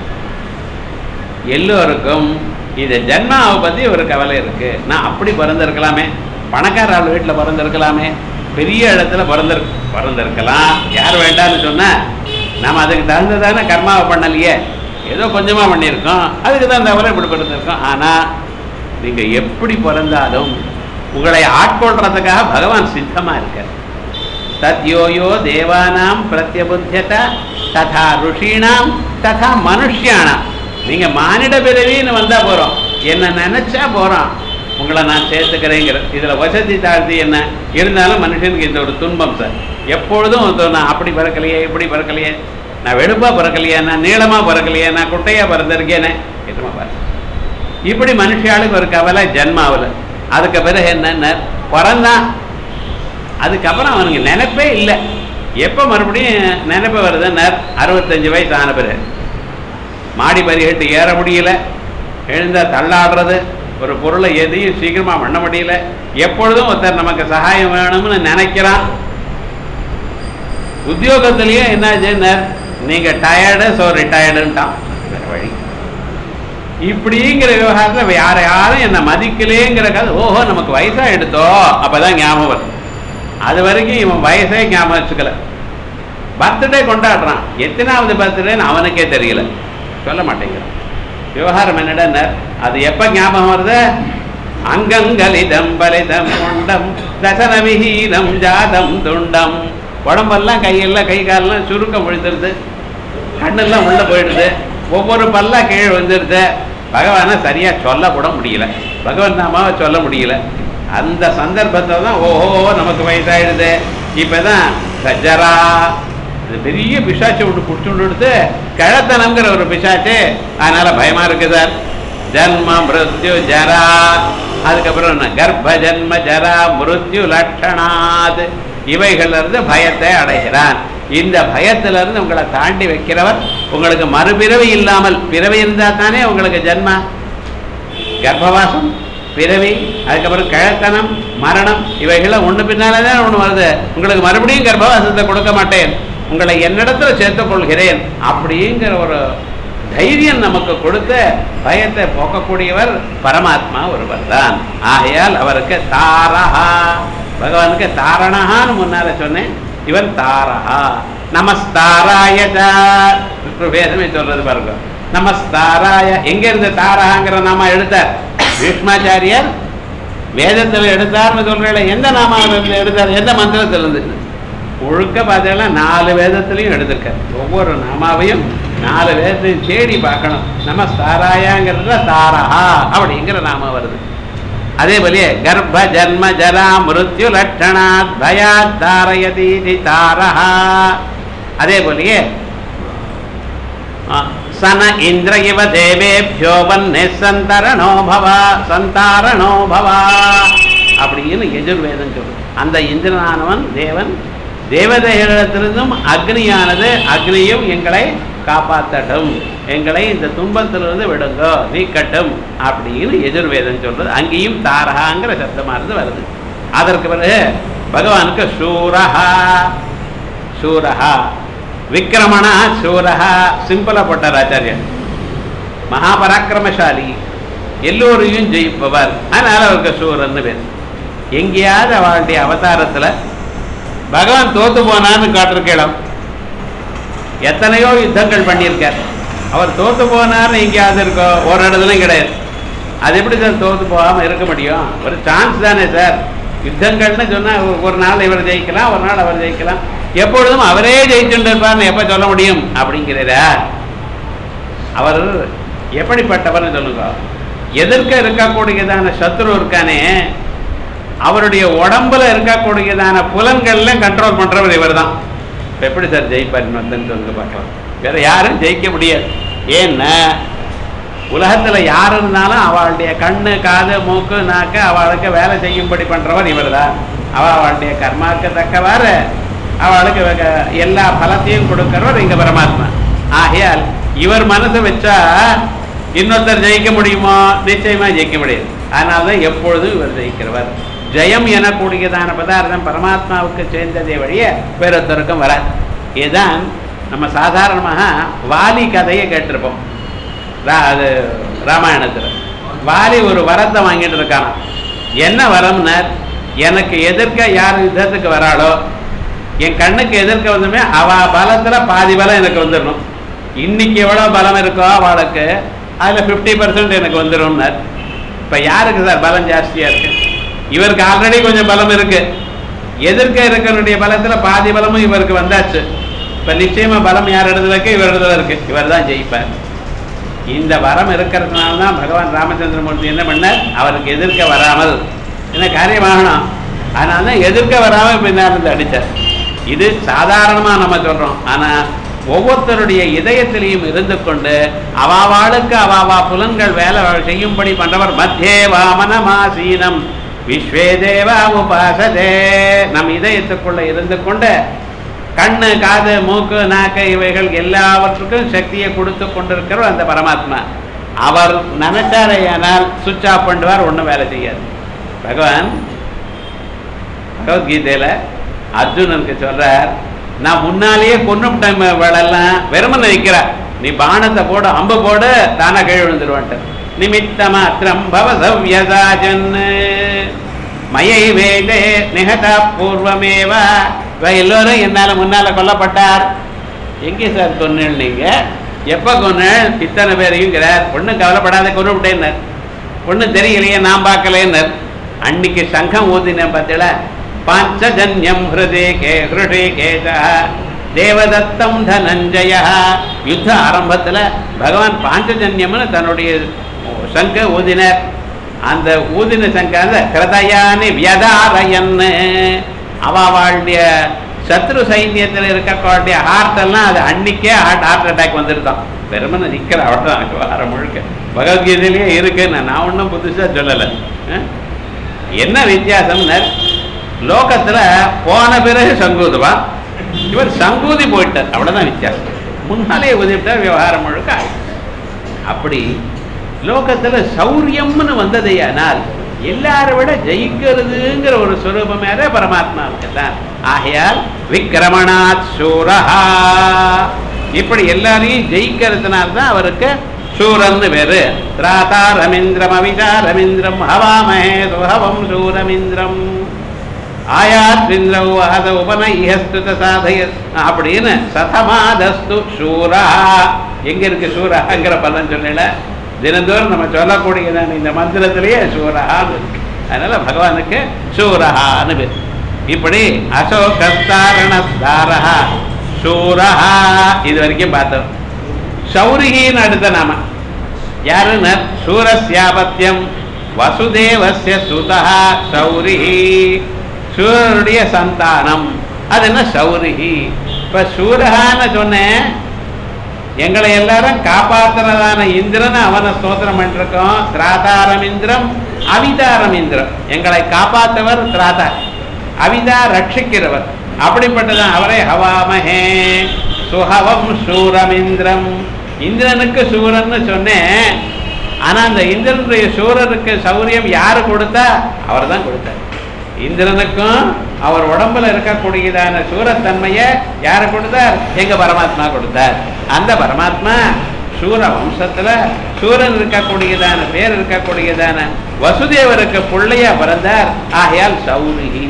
எல்லோருக்கும் இது ஜென்மாவை பத்தி ஒரு கவலை இருக்கு நான் அப்படி பிறந்திருக்கலாமே பணக்கார ஆள் வீட்டில் பிறந்திருக்கலாமே பெரிய இடத்துல பிறந்திரு பிறந்திருக்கலாம் யார் வேண்டாம்னு சொன்னா நம்ம அதுக்கு தகுந்ததான கர்மாவை பண்ணலையே ஏதோ கொஞ்சமா பண்ணியிருக்கோம் அதுக்கு தான் தவிர இப்படி பிறந்திருக்கோம் ஆனா நீங்க எப்படி பிறந்தாலும் உங்களை ஆட்கொள்றதுக்காக பகவான் சித்தமா இருக்கார் தத்யோயோ தேவானாம் பிரத்யபுத்தியத ததா ருஷீணாம் ததா மனுஷியானாம் நீங்க மானிட பிறவின்னு வந்தா போறோம் என்ன நினைச்சா போறோம் உங்களை நான் சேர்த்துக்கிறேங்கிற இதுல வசதி தாழ்த்தி என்ன இருந்தாலும் மனுஷனுக்கு இந்த ஒரு துன்பம் சார் எப்பொழுதும் வந்து நான் அப்படி பிறக்கலையே இப்படி பிறக்கலையே நான் வெடுப்பா பிறக்கலையே நான் நீளமா பிறக்கலையே நான் குட்டையா பிறந்திருக்கேனே என்னமா பாரு இப்படி மனுஷாளுக்கு ஒரு கவலை ஜென்மாவில் அதுக்கு பிறகு என்னென்ன பிறந்தான் அதுக்கப்புறம் அவனுக்கு நினைப்பே இல்லை எப்போ மறுபடியும் நினைப்பு வருதுன்னார் அறுபத்தஞ்சு வயசு ஆன பிறகு மாடி பரிகட்டு ஏற முடியல எழுந்தா தள்ளாடுறது ஒரு பொருளை எதையும் சீக்கிரமா பண்ண முடியல எப்பொழுதும் ஒருத்தர் நமக்கு சகாயம் வேணும்னு நினைக்கிறான் உத்தியோகத்திலேயே என்னாச்சுன்னு நீங்க டயர்டு ஸோ ரிட்டையர்டுன்ட்டான் வேற வழி இப்படிங்கிற விவகாரத்தில் யார யாரும் என்னை மதிக்கலேங்கிற கதை ஓஹோ நமக்கு வயசா எடுத்தோ அப்பதான் ஞாபகம் வரும் அது வரைக்கும் இவன் வயசே ஞாபகம் வச்சுக்கல பர்த்டே கொண்டாடுறான் எத்தனாவது பர்த்டேன்னு அவனுக்கே தெரியல சொல்ல மாட்டேங்கிறான் விவகாரம் என்னடா அது எப்ப ஞாபகம் வருது அங்கங்களிதம் பலிதம் கொண்டம் தசன விஹீனம் ஜாதம் துண்டம் உடம்பெல்லாம் கையெல்லாம் கை காலெல்லாம் சுருக்கம் விழுந்துருது கண்ணெல்லாம் உள்ள போயிடுது ஒவ்வொரு பல்லா கீழே வந்துடுது பகவானை சரியா சொல்ல கூட முடியல பகவன் நாமாவை சொல்ல முடியல அந்த சந்தர்ப்பத்தில் தான் ஓஹோ நமக்கு வயசாயிடுது இப்பதான் சஜரா இது பெரிய பிசாச்சை விட்டு பிடிச்சுட்டு எடுத்து கிழத்தனங்கிற ஒரு பிசாச்சு அதனால பயமா இருக்கு சார் ஜன்ம மிருத்யு ஜரா அதுக்கப்புறம் என்ன கர்ப்ப ஜன்ம ஜரா மிருத்யு லட்சணாத் இவைகள்ல இருந்து பயத்தை அடைகிறான் இந்த பயத்துல இருந்து உங்களை தாண்டி வைக்கிறவர் உங்களுக்கு மறுபிறவி இல்லாமல் பிறவி இருந்தா தானே உங்களுக்கு ஜன்மா கர்ப்பவாசம் பிறவி அதுக்கப்புறம் கிழத்தனம் மரணம் இவைகள்லாம் ஒண்ணு பின்னாலதான் ஒண்ணு வருது உங்களுக்கு மறுபடியும் கர்ப்பவாசத்தை கொடுக்க மாட்டேன் உங்களை என்னிடத்துல சேர்த்துக் கொள்கிறேன் அப்படிங்கிற ஒரு தைரியம் நமக்கு கொடுத்து பயத்தை போக்கக்கூடியவர் பரமாத்மா ஒருவர் தான் ஆகையால் அவருக்கு தாரஹா பகவானுக்கு தாரணஹான்னு முன்னால சொன்னேன் இவன் தாரஹா நமஸ்தாராய வேதமே சொல்றது பாருங்க நமஸ்தாராய எங்க இருந்து தாரஹாங்கிற நாம எடுத்தார் பீஷ்மாச்சாரியர் வேதத்துல எடுத்தார்னு சொல்றேன் எந்த நாமாவில இருந்து எடுத்தார் எந்த மந்திரத்துல இருந்து ஒழுக்க பார்த்தீங்கன்னா நாலு வேதத்திலையும் எடுத்திருக்கார் ஒவ்வொரு நாமாவையும் நாலு வேதத்தையும் தேடி பார்க்கணும் நம்ம தாராயாங்கிறதுல தாரஹா அப்படிங்கிற நாம வருது அதே போலயே கர்ப்ப ஜன்ம ஜரா மிருத்யு லட்சணாத் பயாத் தாரயதி தாரஹா அதே போலயே ஆ, சன இந்திர இவ தேவேபியோ வன்னே சந்தரணோ பவ சந்தாரணோ பவ அப்படின்னு எஜுர்வேதம் சொல்லுது அந்த இந்திரனானவன் தேவன் தேவதைகளிடத்திலிருந்தும் அக்னியானது அக்னியும் எங்களை காப்பாற்றட்டும் எங்களை இந்த துன்பத்திலிருந்து விடுங்க நீக்கட்டும் அப்படின்னு எதிர்வேதம் சொல்றது அங்கேயும் தாரகாங்கிற சப்தமானது வருது அதற்கு பிறகு பகவானுக்கு சூரஹா சூரஹா விக்ரமணா சூரஹா சிம்பிளா போட்டார் ஆச்சாரியன் மகாபராக்கிரமசாலி எல்லோரையும் ஜெயிப்பவர் அதனால அவருக்கு சூரன்னு பேர் எங்கேயாவது அவளுடைய அவதாரத்துல பகவான் தோத்து போனான்னு காட்டிருக்கலாம் எத்தனையோ யுத்தங்கள் பண்ணியிருக்கார் அவர் தோத்து போனார்னு எங்கேயாவது இருக்கோ ஒரு இடத்துலையும் கிடையாது அது எப்படி சார் தோத்து போகாம இருக்க முடியும் ஒரு சான்ஸ் தானே சார் யுத்தங்கள்னு சொன்னா ஒரு- ஒரு நாள் இவர் ஜெயிக்கலாம் ஒரு நாள் அவர் ஜெயிக்கலாம் எப்பொழுதும் அவரே ஜெயிச்சுட்டு இருப்பார்னு எப்ப சொல்ல முடியும் அப்படிங்கிறதா அவர் எப்படிப்பட்டவர்னு சொல்லுங்க எதிர்க்க இருக்கக்கூடியதான சத்ரு இருக்கானே அவருடைய உடம்புல இருக்கக்கூடியதான புலன்கள்ல கண்ட்ரோல் பண்றவர் இவர் தான் எப்படி சார் ஜெயிப்பார் இன்னொருத்தன் சொல்லுங்க பார்க்கலாம் வேற யாரும் ஜெயிக்க முடியாது ஏன்னா உலகத்துல யார் இருந்தாலும் அவளுடைய கண்ணு காது மூக்கு நாக்கு அவளுக்கு வேலை செய்யும்படி பண்றவர் இவர் தான் அவ அவளுடைய கர்மாவுக்கு தக்கவாறு அவளுக்கு வக- எல்லா பலத்தையும் கொடுக்கிறவர் இங்க பரமாத்மா ஆகையால் இவர் மனசு வச்சா இன்னொருத்தர் ஜெயிக்க முடியுமோ நிச்சயமா ஜெயிக்க முடியாது அதனால்தான் எப்பொழுதும் இவர் ஜெயிக்கிறவர் ஜெயம் எனக்கூடியதான பதார்த்தம் பரமாத்மாவுக்கு சேர்ந்ததே வழிய வேறொருத்தருக்கும் வராது இதுதான் நம்ம சாதாரணமாக வாலி கதையை கேட்டிருப்போம் ரா- அது ராமாயணத்துல வாலி ஒரு வரத்தை வாங்கிட்டு இருக்கானாம் என்ன வரம்னார் எனக்கு எதிர்க்க யார் யுத்தத்துக்கு வராளோ என் கண்ணுக்கு எதிர்க்க வந்துமே அவ பலத்துல பாதி பலம் எனக்கு வந்துடணும் இன்னைக்கு எவ்வளவு பலம் இருக்கோ அவளுக்கு அதுல 50% பர்சன்ட் எனக்கு வந்துடும்னார் இப்ப யாருக்கு சார் பலம் ஜாஸ்தியா இருக்கு இவருக்கு ஆல்ரெடி கொஞ்சம் பலம் இருக்கு எதிர்க்க இருக்கிறனுடைய பலத்துல பாதி பலமும் இவருக்கு வந்தாச்சு இப்ப நிச்சயமா பலம் யார் இடத்துல இருக்கு இவர் இடத்துல இருக்கு இவர் தான் ஜெயிப்பார் இந்த வரம் இருக்கிறதுனால தான் பகவான் ராமச்சந்திரமூர்த்தி என்ன பண்ணார் அவருக்கு எதிர்க்க வராமல் என்ன காரியமாகணும் அதனால தான் எதிர்க்க வராமல் பின்னால் இருந்து அடித்தார் இது சாதாரணமா நம்ம சொல்றோம் ஆனா ஒவ்வொருத்தருடைய இதயத்திலையும் இருந்து கொண்டு அவாவாளுக்கு அவாவா புலன்கள் வேலை செய்யும்படி பண்றவர் மத்தியே வாமனமாசீனம் விஸ்வே தேவா உபாசதே நம் இதயத்துக்குள்ள இருந்து கொண்டு கண்ணு காது மூக்கு நாக்கு இவைகள் எல்லாவற்றுக்கும் சக்தியை கொடுத்து கொண்டிருக்கிறவர் அந்த பரமாத்மா அவர் நினைச்சாரையானால் சுவிட்ச் ஆஃப் பண்ணுவார் ஒன்றும் வேலை செய்யாது பகவான் பகவத்கீதையில அர்ஜுனனுக்கு சொல்றார் நான் முன்னாலேயே கொன்னுட்டேன் வேலையெல்லாம் வெறுமனை நிற்கிறார் நீ பானத்தை போடு அம்பு போடு தானா கீழ் விழுந்துருவான்ட்டு நிமித்த மாத்திரம் பவசவ்யதாஜன் மயை வேதே நிகதா பூர்வமேவா இவ எல்லோரும் என்னால முன்னால கொல்லப்பட்டார் எங்கே சார் கொன்னேள் நீங்க எப்ப கொன்னேள் இத்தனை பேரையுங்கிறார் ஒண்ணும் கவலைப்படாத கொண்டு விட்டேன்னார் ஒண்ணும் தெரியலையே நான் பார்க்கலேன்னார் அன்னைக்கு சங்கம் ஊதினேன் பார்த்தீங்கள பாஞ்சஜன்யம் ஹிருதே கே ஹிருடே கேதா தேவதத்தம் தனஞ்சய யுத்த ஆரம்பத்துல பகவான் பாஞ்சஜன்யம்னு தன்னுடைய சங்க ஊதினர் அந்த ஊதின சங்க அந்த கிருதயானி வியதாரயன்னு அவளுடைய சத்ரு சைன்யத்தில் இருக்கக்கூடிய ஹார்ட் எல்லாம் அது அன்னைக்கே ஹார்ட் ஹார்ட் அட்டாக் வந்துருதான் வெறுமனை நிக்கிற அவ்வளோதான் வாரம் முழுக்க பகவத்கீதையிலேயே இருக்கு நான் நான் ஒன்றும் புதுசா சொல்லலை அஹ்? என்ன வித்தியாசம்னா லோகத்துல போன பிறகு சங்கூதுவா இவர் சங்கூதி போயிட்டார் அவ்வளவுதான் வித்தியாசம் முன்னாலே உதவிட்டார் விவகாரம் முழுக்க ஆயிடுச்சு. அப்படி லோகத்துல சௌரியம்னு வந்ததையானால் எல்லாரை விட ஜெயிக்கிறதுங்கிற ஒரு சுரூபம் யாரே பரமாத்மாவுக்கு தான் ஆகையால் விக்கிரமணாத் சூரஹா இப்படி எல்லாரையும் ஜெயிக்கிறதுனால தான் அவருக்கு சூரன்னு பேரு திராதா ரமீந்திரம் அவிதா ரமீந்திரம் ஹவாமஹே சுஹவம் சூரமிந்திரம் ஆயாத்ரிந்திரவு அத உபநயஸ்துத சாதய அப்படின்னு சதமாதஸ்து சூரா எங்க இருக்கு சூராங்கிற பலன் சொல்லல தினந்தோறும் நம்ம சொல்லக்கூடியதான இந்த மந்திரத்திலேயே சூரஹான்னு இருக்கு அதனால பகவானுக்கு சூரஹான்னு பேர் இப்படி அசோகஸ்தாரணஸ்தாரஹா சூரஹா இது வரைக்கும் பார்த்தோம் சௌரிகின்னு அடுத்த நாம யாருன்னு சூரஸ்யாபத்தியம் வசுதேவஸ்ய சுதா சௌரிஹி சூரனுடைய சந்தானம் அது என்ன சௌரிஹி இப்ப சூரஹான்னு சொன்னேன் எங்களை எல்லாரும் காப்பாத்துறதான இந்திரன் அவனை ஸ்தோத்திரம் பண்ணிருக்கோம் திராதாரம் இந்திரம் அவிதாரம் இந்திரம் எங்களை காப்பாத்தவர் திராதா அவிதா ரட்சிக்கிறவர் அப்படிப்பட்டதான் அவரை ஹவாமஹே சுஹவம் சூரமிந்திரம் இந்திரனுக்கு சூரன்னு சொன்னேன் ஆனா அந்த இந்திரனுடைய சூரனுக்கு சௌரியம் யாரு கொடுத்தா அவர் தான் கொடுத்தார் இந்திரனுக்கும் அவர் உடம்புல இருக்கக்கூடியதான சூரத்தன்மையை யாரு கொடுத்தார் எங்க பரமாத்மா கொடுத்தார் அந்த பரமாத்மா சூர வம்சத்துல சூரன் இருக்கக்கூடியதான பேர் இருக்கக்கூடியதான வசுதேவருக்கு பிள்ளையா பிறந்தார் ஆகையால் சௌரிகி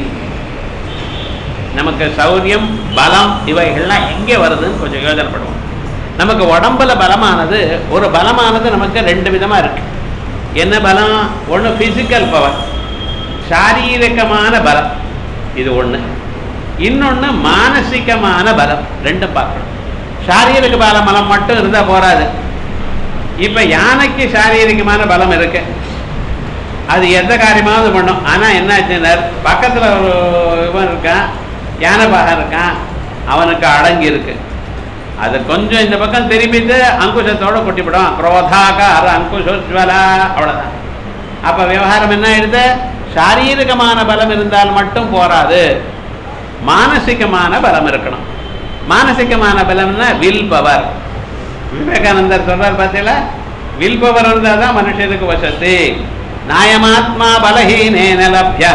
நமக்கு சௌரியம் பலம் இவைகள்லாம் எங்கே வருதுன்னு கொஞ்சம் யோசனை பண்ணுவோம் நமக்கு உடம்புல பலமானது ஒரு பலமானது நமக்கு ரெண்டு விதமா இருக்கு என்ன பலம் ஒன்று பிசிக்கல் பவர் சாரீரிகமான பலம் இது ஒண்ணு இன்னொன்னு மானசிகமான பலம் ரெண்டும் பார்க்கணும் சாரீரிக பலம் பலம் மட்டும் இருந்தா போராது இப்ப யானைக்கு சாரீரிகமான பலம் இருக்கு அது எந்த காரியமாவது பண்ணும் ஆனா என்னாச்சுன்னா பக்கத்துல ஒரு இவன் இருக்கான் யானை பாகம் இருக்கான் அவனுக்கு அடங்கி இருக்கு அது கொஞ்சம் இந்த பக்கம் திரும்பிட்டு அங்குஷத்தோட கொட்டிவிடும் குரோதாகார அங்குஷோஜ்வலா அவ்வளவுதான் அப்ப விவகாரம் என்ன ஆயிடுது சாரீரிகமான பலம் இருந்தால் மட்டும் போராது மானசிகமான பலம் இருக்கணும் மானசிகமான பலம்னா வில் பவர் விவேகானந்தர் சொல்றார் பார்த்தீங்களா வில் பவர் இருந்தால் தான் மனுஷனுக்கு வசதி நாயமாத்மா பலஹீனேன லப்யா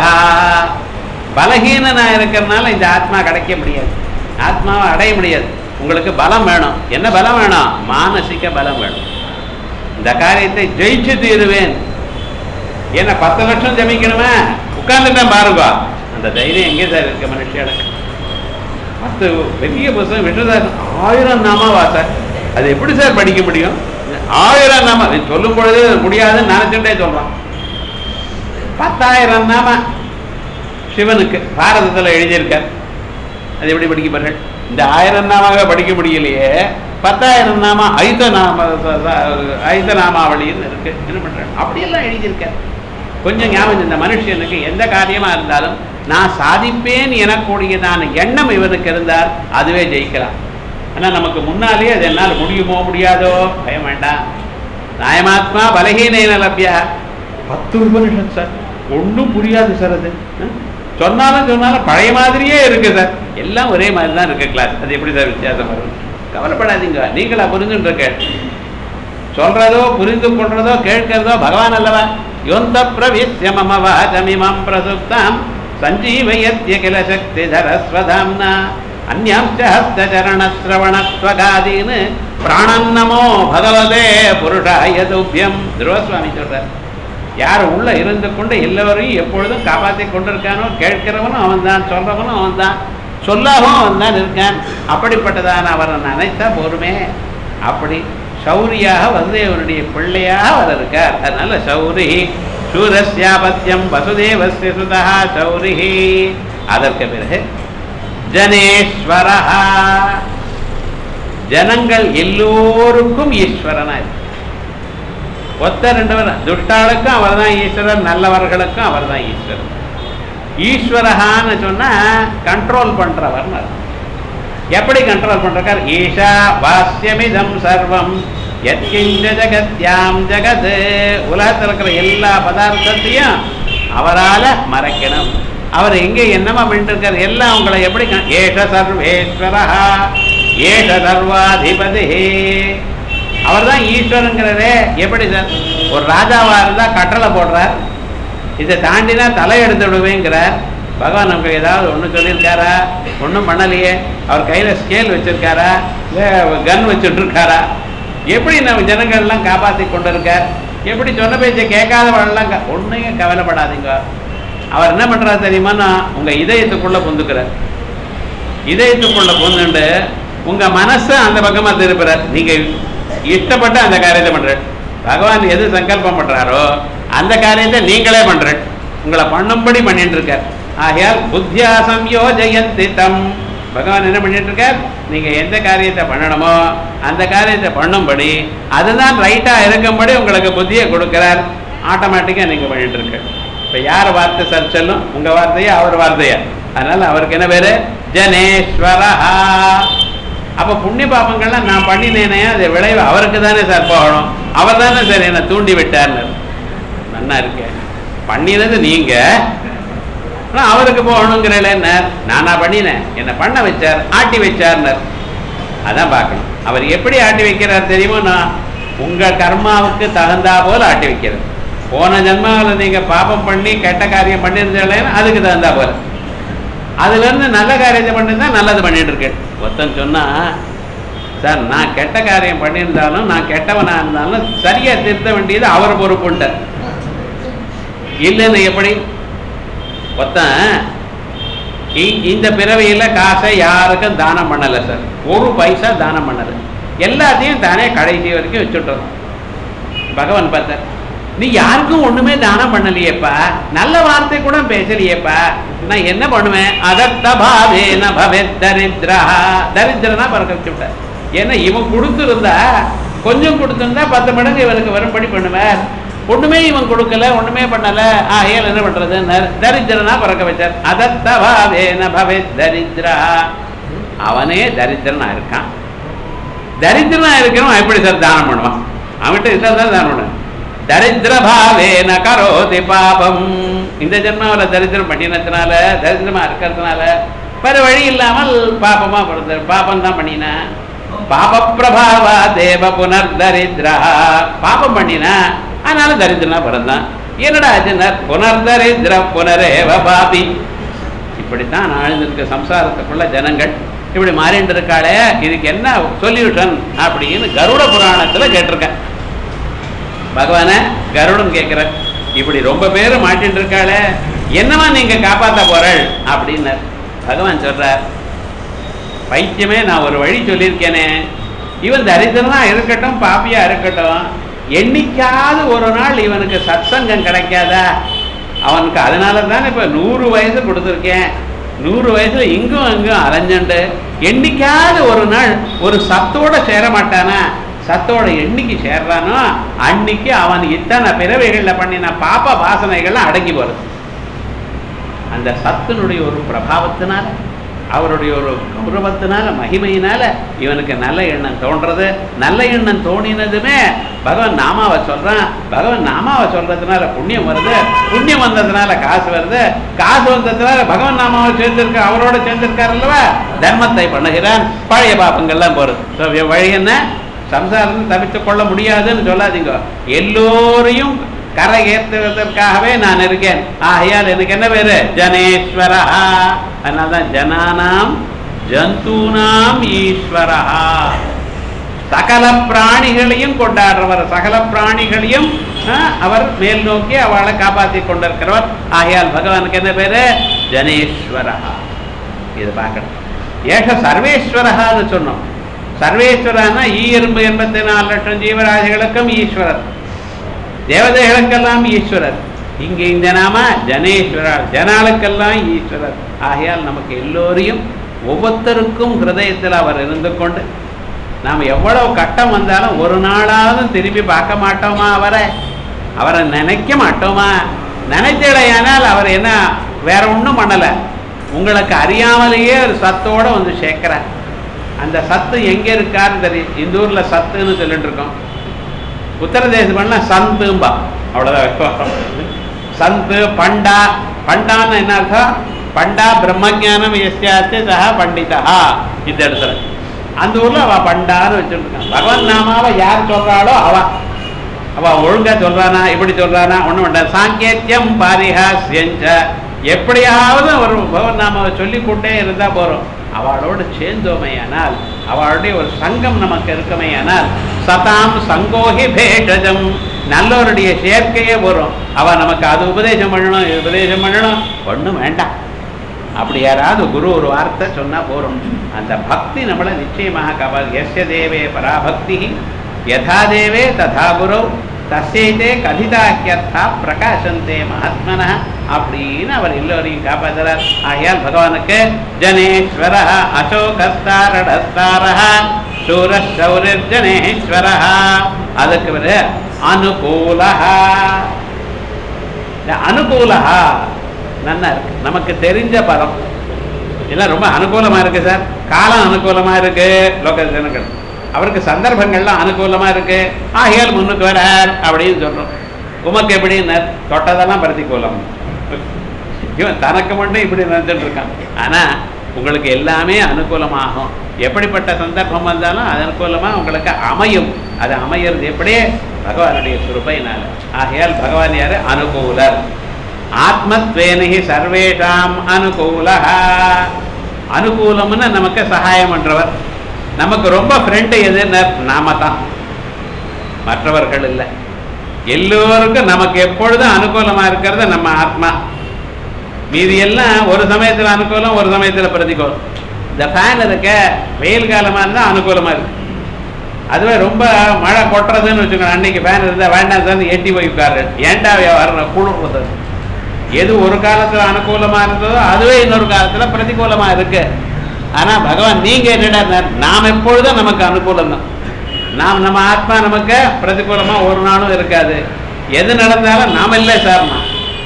பலஹீனனா இருக்கிறதுனால இந்த ஆத்மா கிடைக்க முடியாது ஆத்மாவை அடைய முடியாது உங்களுக்கு பலம் வேணும் என்ன பலம் வேணும் மானசிக பலம் வேணும் இந்த காரியத்தை ஜெயிச்சு தீருவேன் என்ன பத்து லட்சம் ஜமிக்கணுமே உட்கார்ந்துட்டேன் பாருங்க அந்த தைரியம் எங்கே சார் இருக்கு மனுஷனுக்கு பத்து பெரிய புத்தகம் விஷ்ணுதாசன் ஆயிரம் நாமாவா சார் அது எப்படி சார் படிக்க முடியும் ஆயிரம் நாம நீ சொல்லும் பொழுது முடியாதுன்னு நினைச்சுட்டே சொல்றான் பத்தாயிரம் நாம சிவனுக்கு பாரதத்தில் எழுதியிருக்கார் அது எப்படி படிக்க பாருங்கள் இந்த ஆயிரம் நாமாவே படிக்க முடியலையே பத்தாயிரம் நாம ஐத நாம ஐத நாமாவளின்னு இருக்கு என்ன பண்றேன் அப்படியெல்லாம் எழுதியிருக்கார் கொஞ்சம் ஞாபகம் இந்த மனுஷனுக்கு எந்த காரியமா இருந்தாலும் நான் சாதிப்பேன் எனக்கூடியதான எண்ணம் இவனுக்கு இருந்தால் அதுவே ஜெயிக்கலாம் ஆனா நமக்கு முன்னாலே அது என்னால் முடியுமோ முடியாதோ பயம் வேண்டாம் நாயமாத்மா பலகீன லப்யா பத்து உபனிஷத் சார் ஒன்றும் புரியாது சார் அது ஆ? சொன்னாலும் சொன்னாலும் பழைய மாதிரியே இருக்கு சார் எல்லாம் ஒரே மாதிரி தான் இருக்கு கிளாஸ் அது எப்படி சார் வித்தியாசம் வரும் கவலைப்படாதீங்க நீங்களா புரிஞ்சுட்டு இருக்க சொல்றதோ புரிந்து கொள்றதோ கேட்கிறதோ பகவான் அல்லவா யோந்த பிரவித்ய மம வாசமிமம் பிரசுப்தாம் சஞ்சீவயத்ய கில சக்தி தரஸ்வதாம்னா அந்யாம்ச ஹஸ்தச்சரணஸ்ரவணத்வகாதீன்னு பிராணன்னமோ பகவதே புருஷாய துப்பியம் துருவசுவாமி சொல்றார் யார் உள்ள இருந்து கொண்டு எல்லோரையும் எப்பொழுதும் காப்பாற்றி கொண்டிருக்கானோ கேட்கிறவனும் அவன் தான் சொல்றவனும் அவன் தான் சொல்லாகவும் அவன் தான் இருக்கான் அப்படிப்பட்டதான அவரை நினைத்தா போருமே அப்படி சௌரியாக வசுதேவனுடைய பிள்ளையாக அவர் இருக்கார் அதனால சௌரி சூரஸ்யாபத்தியம் வசுதேவஸ்ய சுதா சௌரிஹி அதற்கு பிறகு ஜனேஸ்வரா ஜனங்கள் எல்லோருக்கும் ஈஸ்வரனா இருக்கு ஒத்த ரெண்டு பேரும் துஷ்டாளுக்கும் அவர் தான் ஈஸ்வரர் நல்லவர்களுக்கும் அவர் தான் ஈஸ்வரர் ஈஸ்வரஹான்னு சொன்னா கண்ட்ரோல் பண்றவர்னு அர்த்தம். எப்படி கண்ட்ரோல் பண்றார் ஈஷா வாஸ்யமிதம் சர்வம் எத்கிஞ்ச ஜகத்யாம் ஜகத் உலகத்தில் இருக்கிற எல்லா பதார்த்தத்தையும் அவரால மறைக்கணும் அவர் எங்க என்னமா பண்ணிட்டு இருக்கார் எல்லாம் உங்களை எப்படி கண்- ஏஷ சர்வேஸ்வரா ஏஷ சர்வாதிபதி அவர் தான் ஈஸ்வரங்கிறதே எப்படி சார் ஒரு ராஜாவா இருந்தா கட்டளை போடுறார் இதை தாண்டினா தலை எடுத்து விடுவேங்கிறார் பகவான் நமக்கு ஏதாவது ஒன்று சொல்லியிருக்காரா ஒன்றும் பண்ணலையே அவர் கையில் ஸ்கேல் வச்சிருக்காரா இல்லை கன் வச்சுட்டு இருக்காரா எப்படி நம்ம ஜனங்கள்லாம் காப்பாற்றி கொண்டு இருக்கார் எப்படி சொன்ன பேச்சை கேட்காதவர்கள்லாம் க ஒன்றையும் கவலைப்படாதீங்க அவர் என்ன பண்ணுறாரு தெரியுமான்னா உங்கள் இதயத்துக்குள்ளே புந்துக்கிறார் இதயத்துக்குள்ள புந்துண்டு உங்க மனசை அந்த பக்கமா திருப்புறார் நீங்க இஷ்டப்பட்டு அந்த காரியத்தை பண்ற பகவான் எது சங்கல்பம் பண்றாரோ அந்த காரியத்தை நீங்களே பண்ற உங்களை பண்ணும்படி பண்ணிட்டு இருக்கார் ஆகையால் புத்தியா சம்யோஜயந்தி தம் பகவான் என்ன பண்ணிட்டு இருக்கார் நீங்க எந்த காரியத்தை பண்ணணுமோ அந்த காரியத்தை பண்ணும்படி அதுதான் ரைட்டா இருக்கும்படி உங்களுக்கு புத்தியை கொடுக்கிறார் ஆட்டோமேட்டிக்கா நீங்க பண்ணிட்டு இருக்க இப்ப யார் வார்த்தை சார் சொல்லும் உங்க வார்த்தையா அவர் வார்த்தையா அதனால அவருக்கு என்ன பேரு ஜனேஸ்வரஹா அப்ப புண்ணிய பாபங்கள்லாம் நான் பண்ணினேனே அது விளைவு அவருக்கு தானே சார் போகணும் அவர் தானே சார் என்னை தூண்டி விட்டார்னு நன்னா இருக்கேன் பண்ணினது நீங்க ஆனா அவருக்கு போகணுங்கிறேன் நானா பண்ணினேன் என்னை பண்ண வச்சார் ஆட்டி வச்சார்னர் அதான் பார்க்கணும் அவர் எப்படி ஆட்டி வைக்கிறார் தெரியுமா நான் உங்க கர்மாவுக்கு தகுந்தா போல ஆட்டி வைக்கிறார் போன ஜென்மாவில் நீங்க பாபம் பண்ணி கெட்ட காரியம் பண்ணியிருந்தீங்களேன்னா அதுக்கு தகுந்தா போல அதுல இருந்து நல்ல காரியத்தை பண்ணிருந்தா நல்லது பண்ணிட்டு இருக்கேன் ஒருத்தன் சொன்னா சார் நான் கெட்ட காரியம் பண்ணியிருந்தாலும் நான் கெட்டவனா இருந்தாலும் சரியா திருத்த வேண்டியது அவர் பொறுப்புண்டார் இல்லைன்னு எப்படி ஒருத்தன் இ- இந்த பிறவியில காசை யாருக்கும் தானம் பண்ணல சார் ஒரு பைசா தானம் பண்ணல எல்லாத்தையும் தானே கடைசி வரைக்கும் வச்சுட்டோம் பகவான் பார்த்தார் நீ யாருக்கும் ஒண்ணுமே தானம் பண்ணலையேப்பா நல்ல வார்த்தை கூட பேசலையேப்பா நான் என்ன பண்ணுவேன் அதத்த பாவேன பவேத் தரித்ரா தரித்திரனா பறக்க வச்சு விட்டார் ஏன்னா இவன் கொடுத்துருந்தா கொஞ்சம் கொடுத்திருந்தா பத்து மடங்கு இவனுக்கு வரும்படி பண்ணுவார் ஒண்ணுமே இவன் கொடுக்கல ஒண்ணுமே பண்ணல ஆகையால் என்ன பண்றது தரித்திரனா பறக்க வச்சார் அதத்த பாவேன பவேத் தரித்ரா அவனே தரித்திரனா இருக்கான் தரித்திரனா இருக்கிறவன் எப்படி சார் தானம் பண்ணுவான் அவன்கிட்ட இருந்தா தான் தானம் பண்ணுவான் தரித்திர பாவேன கரோதி பாபம் இந்த ஜென்மாவில் தரித்திரம் பண்ணினதுனால தரித்திரமா இருக்கிறதுனால வேற வழி இல்லாமல் பாபமா பிறந்த பாபம் தான் பண்ணினா பாப பிரபாவா தேவ புனர் தரித்ரா பாபம் பண்ணினா அதனால தரித்திரனா பிறந்தான் என்னடா ஆச்சுன்னார் புனர் தரித்திர புனரேவ பாபி இப்படித்தான் ஆழ்ந்திருக்க சம்சாரத்துக்குள்ள ஜனங்கள் இப்படி மாறிட்டு இருக்காளே இதுக்கு என்ன சொல்யூஷன் அப்படின்னு கருட புராணத்துல கேட்டிருக்கேன் பகவான கருடன் கேட்கிற இப்படி ரொம்ப பேர் மாட்டின்னு இருக்காளே என்னவா நீங்க காப்பாத்த போறள் அப்படின்னார் பகவான் சொல்றார் பைத்தியமே நான் ஒரு வழி சொல்லியிருக்கேனே இவன் தரித்திரனா இருக்கட்டும் பாப்பியா இருக்கட்டும் என்னைக்காவது ஒரு நாள் இவனுக்கு சத்சங்கம் கிடைக்காதா அவனுக்கு அதனால தானே இப்ப நூறு வயசு கொடுத்துருக்கேன் நூறு வயசுல இங்கும் அங்கும் அலைஞ்சண்டு என்னைக்காவது ஒரு நாள் ஒரு சத்தோட சேர மாட்டானா சத்தோட என்னைக்கு சேர்றானோ அன்னைக்கு அவன் இத்தனை பிறவைகள்ல பண்ணின பாப்ப வாசனைகள்லாம் அடங்கி வருது அந்த சத்தினுடைய ஒரு பிரபாவத்தினால அவருடைய ஒரு கௌரவத்தினால மகிமையினால இவனுக்கு நல்ல எண்ணம் தோன்றது நல்ல எண்ணம் தோணினதுமே பகவான் நாமாவை சொல்றான் பகவான் நாமாவை சொல்றதுனால புண்ணியம் வருது புண்ணியம் வந்ததுனால காசு வருது காசு வந்ததுனால பகவான் நாமாவை சேர்ந்திருக்க அவரோட சேர்ந்திருக்கார் அல்லவா தர்மத்தை பண்ணுகிறான் பழைய பாப்பங்கள்லாம் போறது So, வழி என்ன சம்சாரம் தவித்துக் கொள்ள முடியாதுன்னு சொல்லாதீங்க எல்லோரையும் கரை ஏற்றுவதற்காகவே நான் இருக்கேன் ஆகையால் எனக்கு என்ன பேரு ஜனேஸ்வரா அதனால்தான் ஜனானாம் ஜந்தூனாம் ஈஸ்வரா சகல பிராணிகளையும் கொண்டாடுறவர் சகல பிராணிகளையும் ஆ, அவர் மேல் நோக்கி அவளை காப்பாற்றி கொண்டிருக்கிறவர் ஆகையால் பகவானுக்கு என்ன பேரு ஜனேஸ்வரா இது பார்க்கணும் ஏக சர்வேஸ்வரஹான்னு சொன்னோம் சர்வேஸ்வரனா ஈ எறும்பு எண்பத்தி நாலு லட்சம் ஜீவராசிகளுக்கும் ஈஸ்வரர் தேவதைகளுக்கெல்லாம் ஈஸ்வரர் இங்க இந்த நாம ஜனேஸ்வரர் ஜனாளுக்கெல்லாம் ஈஸ்வரர் ஆகையால் நமக்கு எல்லோரையும் ஒவ்வொருத்தருக்கும் ஹிருதயத்தில் அவர் இருந்து கொண்டு நாம் எவ்வளவு கட்டம் வந்தாலும் ஒரு நாளாவது திரும்பி பார்க்க மாட்டோமா அவரை அவரை நினைக்க மாட்டோமா நினைத்தடையானால் அவர் என்ன வேற ஒன்றும் பண்ணலை உங்களுக்கு அறியாமலேயே ஒரு சத்தோட வந்து சேர்க்கிறார் அந்த சத்து எங்கே இருக்காருன்னு தெரியும் இந்த ஊரில் சத்துன்னு சொல்லிட்டு இருக்கோம் உத்தரதேசம் பண்ண சந்தும்பா அவ்வளோதான் சந்து பண்டா பண்டான்னு என்ன அர்த்தம் பண்டா பிரம்மஜானம் எஸ்யாச்சு சஹா பண்டிதா இந்த இடத்துல அந்த ஊர்ல அவ பண்டான்னு வச்சுருக்கான் பகவான் நாமாவை யார் சொல்றாளோ அவ அவ ஒழுங்கா சொல்றானா இப்படி சொல்றானா ஒண்ணும் வேண்டாம் சாங்கேத்தியம் பாரிஹாஸ்யஞ்ச எப்படியாவது ஒரு பகவான் நாமாவை சொல்லிக்கொண்டே இருந்தா போறோம் அவளோடு சேர்ந்தோமையானால் அவளுடைய ஒரு சங்கம் நமக்கு இருக்குமையானால் சதாம் சங்கோஹி பேஷஜம் நல்லவருடைய சேர்க்கையே வரும் அவ நமக்கு அது உபதேசம் பண்ணணும் இது உபதேசம் பண்ணணும் ஒண்ணும் வேண்டாம் அப்படி யாராவது குரு ஒரு வார்த்தை சொன்னா போறோம் அந்த பக்தி நம்மளை நிச்சயமாக கவல் எஸ்ய தேவே பராபக்தி யதா தேவே ததா குரு தஸ்யைதே கதிதாக்கியர்த்தா பிரகாசந்தே மகாத்மன அப்படின்னு அவர் எல்லோரையும் காப்பாற்றுறார் ஆகையால் பகவானுக்கு ஜனேஸ்வர அசோகஸ்தாரடஸ்தார சூரசௌரிர் ஜனேஸ்வர அதுக்கு பிறகு அனுகூலஹா இந்த அனுகூலஹா நல்லா இருக்கு நமக்கு தெரிஞ்ச பதம் எல்லாம் ரொம்ப அனுகூலமா இருக்கு சார் காலம் அனுகூலமா இருக்கு லோக ஜனங்கள் அவருக்கு சந்தர்ப்பங்கள்லாம் அனுகூலமா இருக்கு ஆகையால் முன்னுக்கு வரார் அப்படின்னு சொல்றோம் உமக்கு எப்படின்னு தொட்டதெல்லாம் பிரதிகூலம் இவன் தனக்கு மட்டும் இப்படி நினைச்சிட்டு இருக்கான் ஆனா உங்களுக்கு எல்லாமே அனுகூலமாகும் எப்படிப்பட்ட சந்தர்ப்பம் வந்தாலும் அது அனுகூலமா உங்களுக்கு அமையும் அது அமையிறது எப்படி பகவானுடைய சுருப்பையினால ஆகையால் பகவான் யாரு அனுகூலர் ஆத்மத்வேனி சர்வேஷாம் அனுகூல அனுகூலம்னு நமக்கு சகாயம் பண்றவர் நமக்கு ரொம்ப ஃப்ரெண்டு எதுன்னு நாம தான் மற்றவர்கள் இல்லை எல்லோருக்கும் நமக்கு எப்பொழுதும் அனுகூலமா இருக்கிறது நம்ம ஆத்மா மீதி எல்லாம் ஒரு சமயத்துல அனுகூலம் ஒரு சமயத்துல பிரதிகூலம் இந்த ஃபேன் இருக்க வெயில் காலமா இருந்தா அனுகூலமா இருக்கு அதுவே ரொம்ப மழை கொட்டுறதுன்னு வச்சுக்கோங்க அன்னைக்கு ஃபேன் இருந்தா வேண்டாம் சார் எட்டி போய் உட்காரு ஏன்டா வர குளிர்றது எது ஒரு காலத்துல அனுகூலமா இருந்ததோ அதுவே இன்னொரு காலத்துல பிரதிகூலமா இருக்கு ஆனா பகவான் நீங்க என்னடா நாம் எப்பொழுதும் நமக்கு அனுகூலம் தான் நாம் நம்ம ஆத்மா நமக்கு பிரதிகூலமா ஒரு நாளும் இருக்காது எது நடந்தாலும் நாம இல்லை சார்னா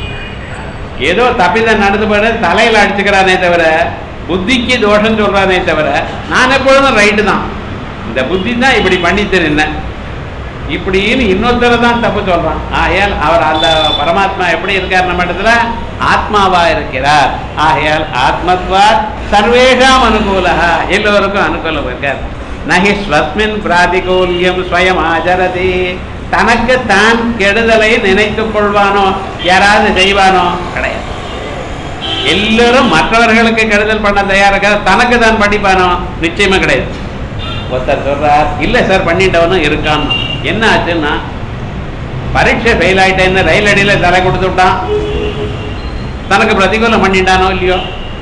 ஏதோ தப்பிதான் நடந்து போயிட தலையில அடிச்சுக்கிறானே தவிர புத்திக்கு தோஷம் சொல்றானே தவிர நான் எப்பொழுதும் ரைட்டு தான் இந்த புத்தி தான் இப்படி பண்ணிட்டு இருந்தேன் இப்படின்னு இன்னொருத்தர தான் தப்பு சொல்றான் ஆகையால் அவர் அந்த பரமாத்மா எப்படி இருக்கார் நம்ம இடத்துல ஆத்மாவா இருக்கிறார் ஆகையால் ஆத்மத்வா சர்வேஷாம் அனுகூல எல்லோருக்கும் அனுகூலம் இருக்கார் நகி ஸ்வஸ்மின் பிராதிகூல்யம் ஸ்வயம் ஆச்சரதி தனக்கு தான் கெடுதலை நினைத்துக் கொள்வானோ யாராவது செய்வானோ கிடையாது எல்லாரும் மற்றவர்களுக்கு கெடுதல் பண்ண தயாரா இருக்கார் தனக்கு தான் பண்ணிப்பானோ நிச்சயமா கிடையாது ஒருத்தர் சொல்றார் இல்ல சார் பண்ணிட்டவனும் இருக்கான் என்ன ஆச்சுன்னா பரீட்சை ஃபெயில் ஆயிட்டேன்னு ரயில் அடியில தலை கொடுத்து விட்டான் தனக்கு பிரதிகூலம் பண்ணிட்டானோ இல்லையோ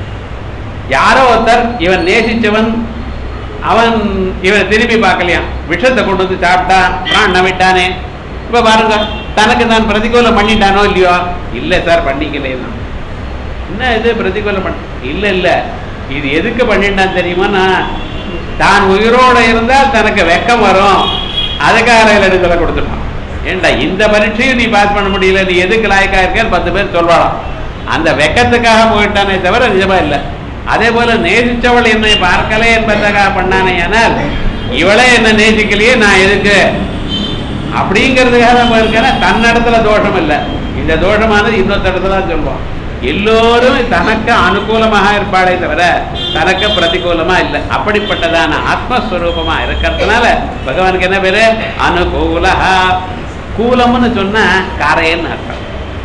யாரோ ஒருத்தர் இவன் நேசிச்சவன் அவன் இவன் திரும்பி பார்க்கலையாம் விஷத்தை கொண்டு வந்து சாப்பிட்டான் பிராண விட்டானே இப்ப பாருங்க தனக்கு தான் பிரதிகூலம் பண்ணிட்டானோ இல்லையோ இல்ல சார் பண்ணிக்கலையா என்ன இது பிரதிகூலம் பண்ண இல்ல இல்ல இது எதுக்கு பண்ணிட்டான் தெரியுமா தான் உயிரோட இருந்தால் தனக்கு வெக்கம் வரும் அதுக்காக ரயில் எடுக்கல கொடுத்துட்டான் ஏண்டா இந்த பரீட்சையும் நீ பாஸ் பண்ண முடியல நீ எதுக்கு லாயக்கா இருக்கேன்னு பத்து பேர் சொல்வாளாம் அந்த வெக்கத்துக்காக போயிட்டானே தவிர நிஜமா இல்லை அதே போல நேசிச்சவள் என்னை பார்க்கலே என்பதற்காக பண்ணானே ஆனால் இவளே என்ன நேசிக்கலையே நான் எதுக்கு அப்படிங்கிறதுக்காக தான் போயிருக்கேன்னா தன்னிடத்துல தோஷம் இல்லை இந்த தோஷமானது இன்னொருத்த இடத்துல தான் சொல்லுவோம் எல்லோரும் தனக்கு அனுகூலமாக இருப்பாளே தவிர தனக்கு பிரதிகூலமா இல்லை அப்படிப்பட்டதான ஆத்மஸ்வரூபமா இருக்கிறதுனால பகவானுக்கு என்ன பேரு அனுகூல கூலம்னு சொன்னா கரைன்னு அர்த்தம்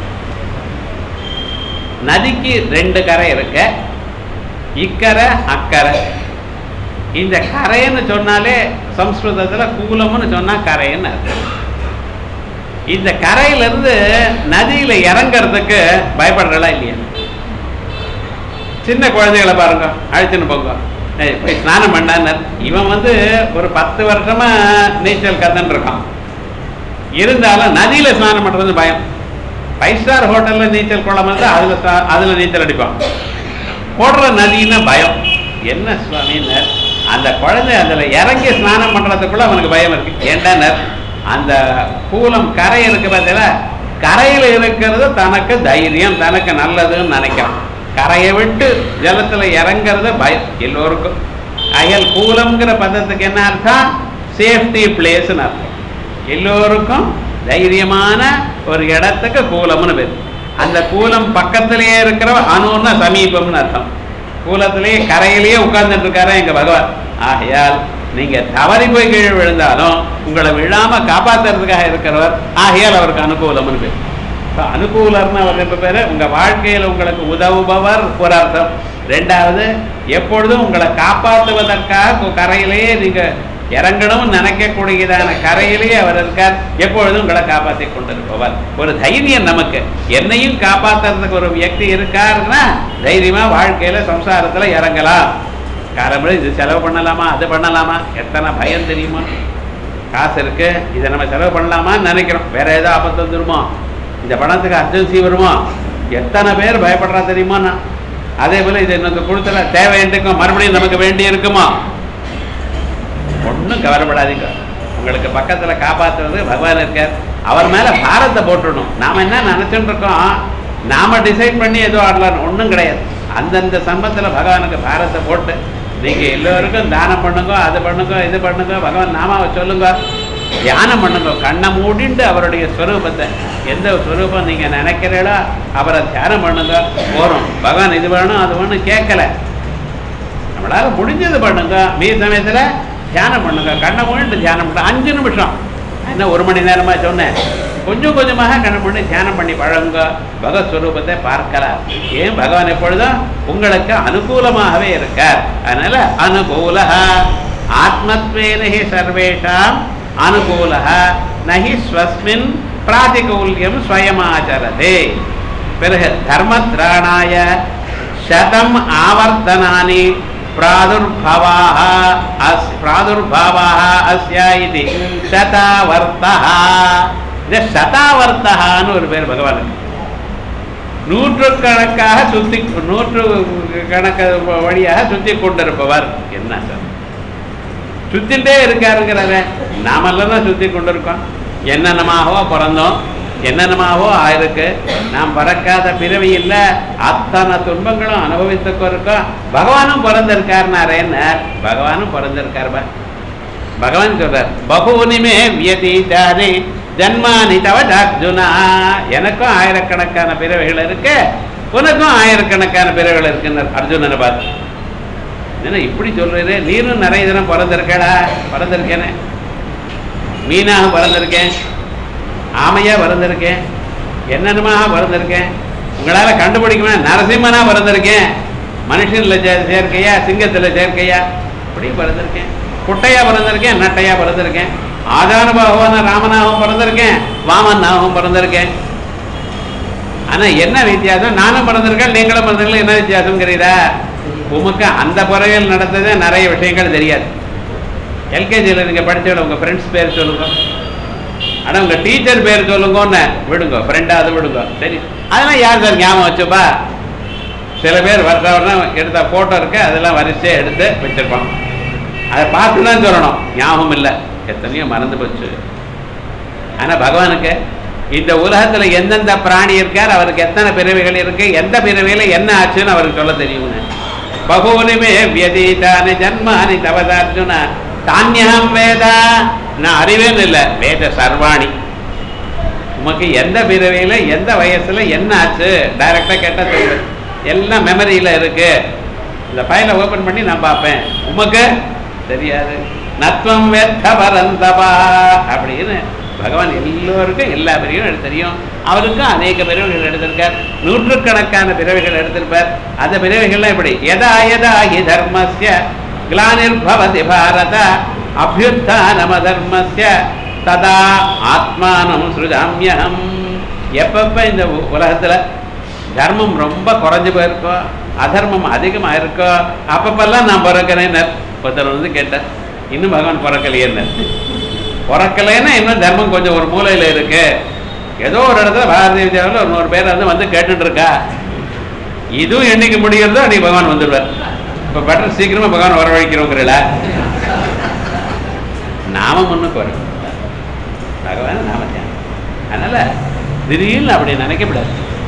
நதிக்கு ரெண்டு கரை இருக்கு இக்கரை அக்கரை இந்த கரைன்னு சொன்னாலே சம்ஸ்கிருதத்துல கூலம்னு சொன்னா கரைன்னு அர்த்தம் இந்த கரையில இருந்து நதியில இறங்கறதுக்கு பயப்படுறா இல்லையா சின்ன குழந்தைகளை பாருங்க அழைச்சுன்னு போங்க ஏய், போய் ஸ்நானம் பண்ணார் இவன் வந்து ஒரு பத்து வருஷமா நீச்சல் கத்துன்னு இருக்கான் இருந்தாலும் நதியில ஸ்நானம் பண்றது பயம் ஃபைவ் ஸ்டார் ஹோட்டல்ல நீச்சல் குளம் வந்து அதுல ஸ்நா- அதுல நீச்சல் அடிப்பான் போடுற நதின்னா பயம் என்ன சுவாமின்னு அந்த குழந்தை அதுல இறங்கி ஸ்நானம் பண்றதுக்குள்ள அவனுக்கு பயம் இருக்கு ஏன்டா அந்த கூலம் கரை இருக்கு பார்த்தீங்களா கரையில இருக்கிறது தனக்கு தைரியம் தனக்கு நல்லதுன்னு நினைக்கிறான் கரையை விட்டு ஜலத்துல இறங்குறது பயம் எல்லோருக்கும் அயல் கூலம்ங்கிற பதத்துக்கு என்ன அர்த்தம் சேஃப்டி பிளேஸ்னு அர்த்தம் எல்லோருக்கும் தைரியமான ஒரு இடத்துக்கு கூலம்னு பேர் அந்த கூலம் பக்கத்திலேயே இருக்கிற அணுன்னா சமீபம்னு அர்த்தம் கூலத்திலேயே கரையிலேயே உட்கார்ந்துட்டு இருக்காரு எங்க பகவான் ஆகையால் நீங்க தவறி போய் கீழே விழுந்தாலும் உங்களை விழாம காப்பாத்துறதுக்காக இருக்கிறவர் ஆகையால் அவருக்கு அனுகூலம்னு பேர் இப்ப அனுகூலர்னு அவர் எப்ப பேரு உங்க வாழ்க்கையில உங்களுக்கு உதவுபவர் ஒரு அர்த்தம் ரெண்டாவது எப்பொழுதும் உங்களை காப்பாற்றுவதற்காக கு- கரையிலேயே நீங்க இறங்கணும்னு நினைக்கக்கூடியதான கரையிலேயே அவர் இருக்கார் எப்பொழுதும் உங்களை காப்பாற்றி கொண்டிருப்பவர் ஒரு தைரியம் நமக்கு என்னையும் காப்பாத்துறதுக்கு ஒரு வியக்தி இருக்காருன்னா தைரியமா வாழ்க்கையில சம்சாரத்துல இறங்கலாம் காரம்படி இது செலவு பண்ணலாமா அது பண்ணலாமா எத்தனை பயம் தெரியுமா காசு இருக்கு இதை நம்ம செலவு பண்ணலாமான்னு நினைக்கிறோம் வேற ஏதோ ஆபத்து வந்துருமோ இந்த பணத்துக்கு அர்ஜென்சி வருமோ எத்தனை பேர் பயப்படுறா தெரியுமா நான் அதே போல இது இன்னொரு கொடுத்துல தேவை இருக்குமோ மறுபடியும் நமக்கு வேண்டி இருக்குமோ ஒன்றும் கவலைப்படாதீங்க உங்களுக்கு பக்கத்துல காப்பாத்துறது பகவான் இருக்கார் அவர் மேல பாரத்தை போட்டுடணும் நாம என்ன நினைச்சுட்டு இருக்கோம் நாம டிசைட் பண்ணி ஏதோ ஆடலாம் ஒன்றும் கிடையாது அந்தந்த சம்பத்துல பகவானுக்கு பாரத்தை போட்டு நீங்க எல்லோருக்கும் தானம் பண்ணுங்க அது பண்ணுங்க இது பண்ணுங்க பகவான் நாமாவை சொல்லுங்க தியானம் பண்ணுங்க கண்ணை மூடிண்டு அவருடைய ஸ்வரூபத்தை எந்த ஸ்வரூபம் நீங்க நினைக்கிறீங்களோ அவரை தியானம் பண்ணுங்க போறோம் பகவான் இது வேணும் அது வேணும் கேட்கல நம்மளால முடிஞ்சது பண்ணுங்க மீ சமயத்துல தியானம் பண்ணுங்க கண்ணை மூடிட்டு தியானம் பண்ணுங்க அஞ்சு நிமிஷம் என்ன ஒரு மணி நேரமா சொன்னேன் கொஞ்சம் கொஞ்சமாக கண்ணை மூடி தியானம் பண்ணி பழகுங்க பகவத் ஸ்வரூபத்தை பார்க்கலாம் ஏன் பகவான் எப்பொழுதும் உங்களுக்கு அனுகூலமாகவே இருக்கார் அதனால அனுகூல ஆத்மத்வேனஹி சர்வேஷாம் அனுகூல நஹி ஸ்வஸ்மின் பிராதிகூல்யம் ஸ்வயமாச்சரதே பிறகு தர்மத்ராணாய शतम् आवर्तनानि प्रादुर्भवाः अस् प्रादुर्भावाः अस्य इति शतावर्तः இது சதாவர்த்தகான்னு ஒரு பேர் பகவானுக்கு நூற்றுக்கணக்காக சுத்தி நூற்று கணக்கு வழியாக சுத்தி கொண்டிருப்பவர் என்ன சார் சுத்திட்டே இருக்காருங்கிறத நாமெல்லாம் தான் சுத்தி கொண்டிருக்கோம் என்னென்னமாகவோ பிறந்தோம் என்னென்னமாகவோ ஆயிருக்கு நாம் பிறக்காத பிறவி இல்லை அத்தனை துன்பங்களும் அனுபவித்துக்கோ இருக்கோம் பகவானும் பிறந்திருக்காருனாரேன்னு பகவானும் பிறந்திருக்காருப்பா பகவான் சொல்றார் பகூனிமே வியதீதானி ஜன்மானி தவ அர்ஜுனா எனக்கும் ஆயிரக்கணக்கான பிறவைகள் இருக்கு உனக்கும் ஆயிரக்கணக்கான பிறவைகள் இருக்குன்னு அர்ஜுனனை பார்த்து என்ன இப்படி சொல்றது நீரும் நிறைய தினம் பிறந்திருக்கடா பிறந்திருக்கேனே மீனாக பிறந்திருக்கேன் ஆமையா பிறந்திருக்கேன் என்னென்னமாக பிறந்திருக்கேன் உங்களால கண்டுபிடிக்க முடியாது நரசிம்மனா பிறந்திருக்கேன் மனுஷன்ல சே- சேர்க்கையா சிங்கத்துல சேர்க்கையா இப்படி பிறந்திருக்கேன் குட்டையா பிறந்திருக்கேன் நட்டையா பிறந்திருக்கேன் ஆதானுபாகவான ராமனாகவும் பிறந்திருக்கேன் வாமனாகவும் பிறந்திருக்கேன் ஆனா என்ன வித்தியாசம் நானும் பிறந்திருக்கேன் நீங்களும் பிறந்திருக்கேன் என்ன வித்தியாசம்ங்கிறீரா உமக்கு அந்த பிறவியில் நடந்ததே நிறைய விஷயங்கள் தெரியாது எல்கேஜியில் நீங்க படிச்சவங்க உங்க ஃப்ரெண்ட்ஸ் பேர் சொல்லுங்க ஆனா உங்க டீச்சர் பேர் சொல்லுங்கன்னு விடுங்க ஃப்ரெண்டாவது விடுங்க சரி அதெல்லாம் யார் சார் ஞாபகம் வச்சுப்பா சில பேர் வருஷ வருஷம் எடுத்த போட்டோ இருக்கு அதெல்லாம் வரிசையா எடுத்து வச்சிருப்பான் அதை பார்த்து தான் சொல்லணும் ஞாபகம் இல்லை எத்தனையோ மறந்து போச்சு ஆனா பகவானுக்கு இந்த உலகத்துல எந்தெந்த பிராணி இருக்கார் அவருக்கு எத்தனை பிறவிகள் இருக்கு எந்த பிறவியில என்ன ஆச்சுன்னு அவருக்கு சொல்ல தெரியும்னு பகூனிமே வியதீதானி ஜன்மானி தவதார்ஜுன தானியம் வேதா நான் அறிவேன்னு இல்லை வேத சர்வாணி உமக்கு எந்த பிறவியில எந்த வயசுல என்ன ஆச்சு டைரக்டா கேட்டா தெரியும் எல்லாம் மெமரியில இருக்கு இந்த ஃபைலை ஓபன் பண்ணி நான் பார்ப்பேன் உமக்கு தெரியாது நத்வம் வெத்த பரந்தபா அப்படின்னு பகவான் எல்லோருக்கும் எல்லா பிறவியும் எடுத்து தெரியும் அவருக்கும் அநேக பிறவிகள் எடுத்திருக்கார் நூற்றுக்கணக்கான பிறவிகள் எடுத்திருப்பார் அந்த பிறவிகள்லாம் இப்படி எதா எதா ஹி தர்மஸ்ய கிளானிர்பவதி பாரத அபியுத்தானம தர்மஸ்ய ததா ஆத்மானம் சுருஜாமியகம் எப்பப்ப இந்த உ- உலகத்துல தர்மம் ரொம்ப குறைஞ்சு போயிருக்கோ அதர்மம் அதிகமா இருக்கோ அப்பப்பெல்லாம் நான் பிறக்கிறேன் ஒருத்தர் வந்து கேட்டேன் இன்னும் பகவான் பிறக்கலையேன்னு பிறக்கலைன்னா இன்னும் தர்மம் கொஞ்சம் ஒரு மூலையில இருக்கு ஏதோ ஒரு இடத்துல பாரதிய வித்யாவில் ஒரு நூறு பேர் வந்து வந்து கேட்டுட்டு இருக்கா இதுவும் என்னைக்கு முடிகிறதோ அன்னைக்கு பகவான் வந்துடுவார் இப்ப பெட்டர் சீக்கிரமா பகவான் வரவழைக்கிறோங்கிறல நாம முன்னுக்கு வரும் பகவான் நாம தியானம் அதனால திடீர்னு அப்படி நினைக்கப்படாது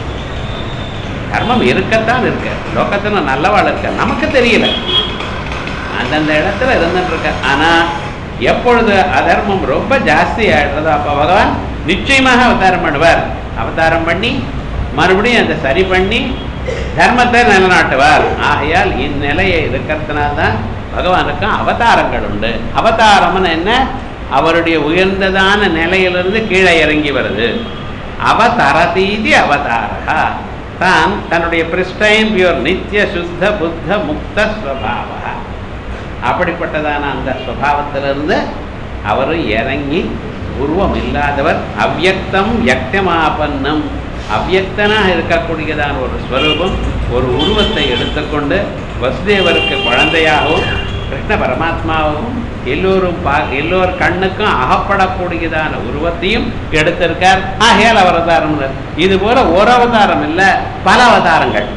கர்மம் இருக்கத்தான் இருக்கு லோகத்துல நல்லவாள் இருக்க நமக்கு தெரியல அந்தந்த இடத்துல இருந்துட்டு இருக்க ஆனா எப்பொழுது அதர்மம் ரொம்ப ஜாஸ்தி ஆயிடுறதோ அப்ப பகவான் நிச்சயமாக அவதாரம் பண்ணுவார் அவதாரம் பண்ணி மறுபடியும் அதை சரி பண்ணி தர்மத்தை நிலநாட்டுவார் ஆகையால் இந்நிலையை இருக்கிறதுனால்தான் பகவானுக்கும் அவதாரங்கள் உண்டு அவதாரம்னு என்ன அவருடைய உயர்ந்ததான நிலையிலிருந்து கீழே இறங்கி வருது அவதரதீதி அவதாரா தான் தன்னுடைய பிரிஸ்டைன் பியூர் நித்திய சுத்த புத்த முக்த ஸ்வபாவா அப்படிப்பட்டதான அந்த ஸ்வபாவத்திலிருந்து அவர் இறங்கி உருவம் இல்லாதவர் அவ்யக்தம் யக்தமாபன்னம் அவ்யக்தனாக இருக்கக்கூடியதான ஒரு ஸ்வரூபம் ஒரு உருவத்தை எடுத்துக்கொண்டு வசுதேவருக்கு குழந்தையாகவும் கிருஷ்ண பரமாத்மாவும் எல்லோரும் பா எல்லோர் கண்ணுக்கும் அகப்படக்கூடியதான உருவத்தையும் எடுத்திருக்கார் ஆகையால் அவர் அவதாரம் இது போல ஒரு அவதாரம் இல்லை பல அவதாரங்கள்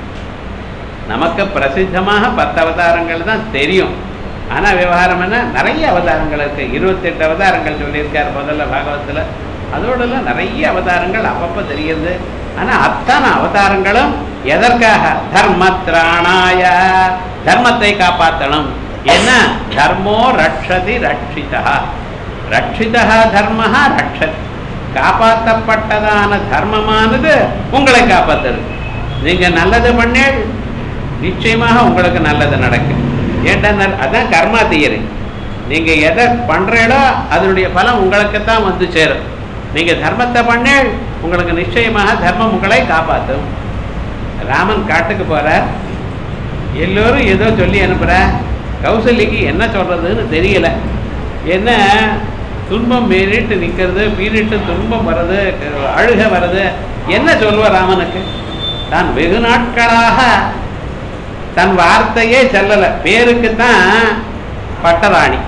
நமக்கு பிரசித்தமாக பத்து அவதாரங்கள் தான் தெரியும் ஆனா விவகாரம் என்ன நிறைய அவதாரங்கள் இருக்கு இருபத்தெட்டு அவதாரங்கள் சொல்லியிருக்கார் முதல்ல பாகவத்துல அதோடலாம் நிறைய அவதாரங்கள் அப்பப்போ தெரியுது ஆனா அத்தனை அவதாரங்களும் எதற்காக தர்மத்ராணாய தர்மத்தை காப்பாற்றணும் என்ன தர்மோ ரட்சதி ரட்சிதா ரட்சிதா தர்மஹா ரட்சத் காப்பாற்றப்பட்டதான தர்மமானது உங்களை காப்பாத்துறது நீங்க நல்லது பண்ணேள் நிச்சயமாக உங்களுக்கு நல்லது நடக்கும் ஏன்டா அதான் கர்மா தியரி நீங்க எதை பண்றீங்களோ அதனுடைய பலம் உங்களுக்கு தான் வந்து சேரும் நீங்க தர்மத்தை பண்ணேள் உங்களுக்கு நிச்சயமாக தர்மம் உங்களை காப்பாற்றும் ராமன் காட்டுக்கு போறார் எல்லோரும் ஏதோ சொல்லி அனுப்புற கௌசல்யக்கு என்ன சொல்றதுன்னு தெரியல என்ன துன்பம் மீறிட்டு நிற்கிறது மீறிட்டு துன்பம் வர்றது அழுக வர்றது என்ன சொல்வ ராமனுக்கு தான் வெகு நாட்களாக தன் வார்த்தையே செல்லலை பேருக்கு தான் பட்டராணி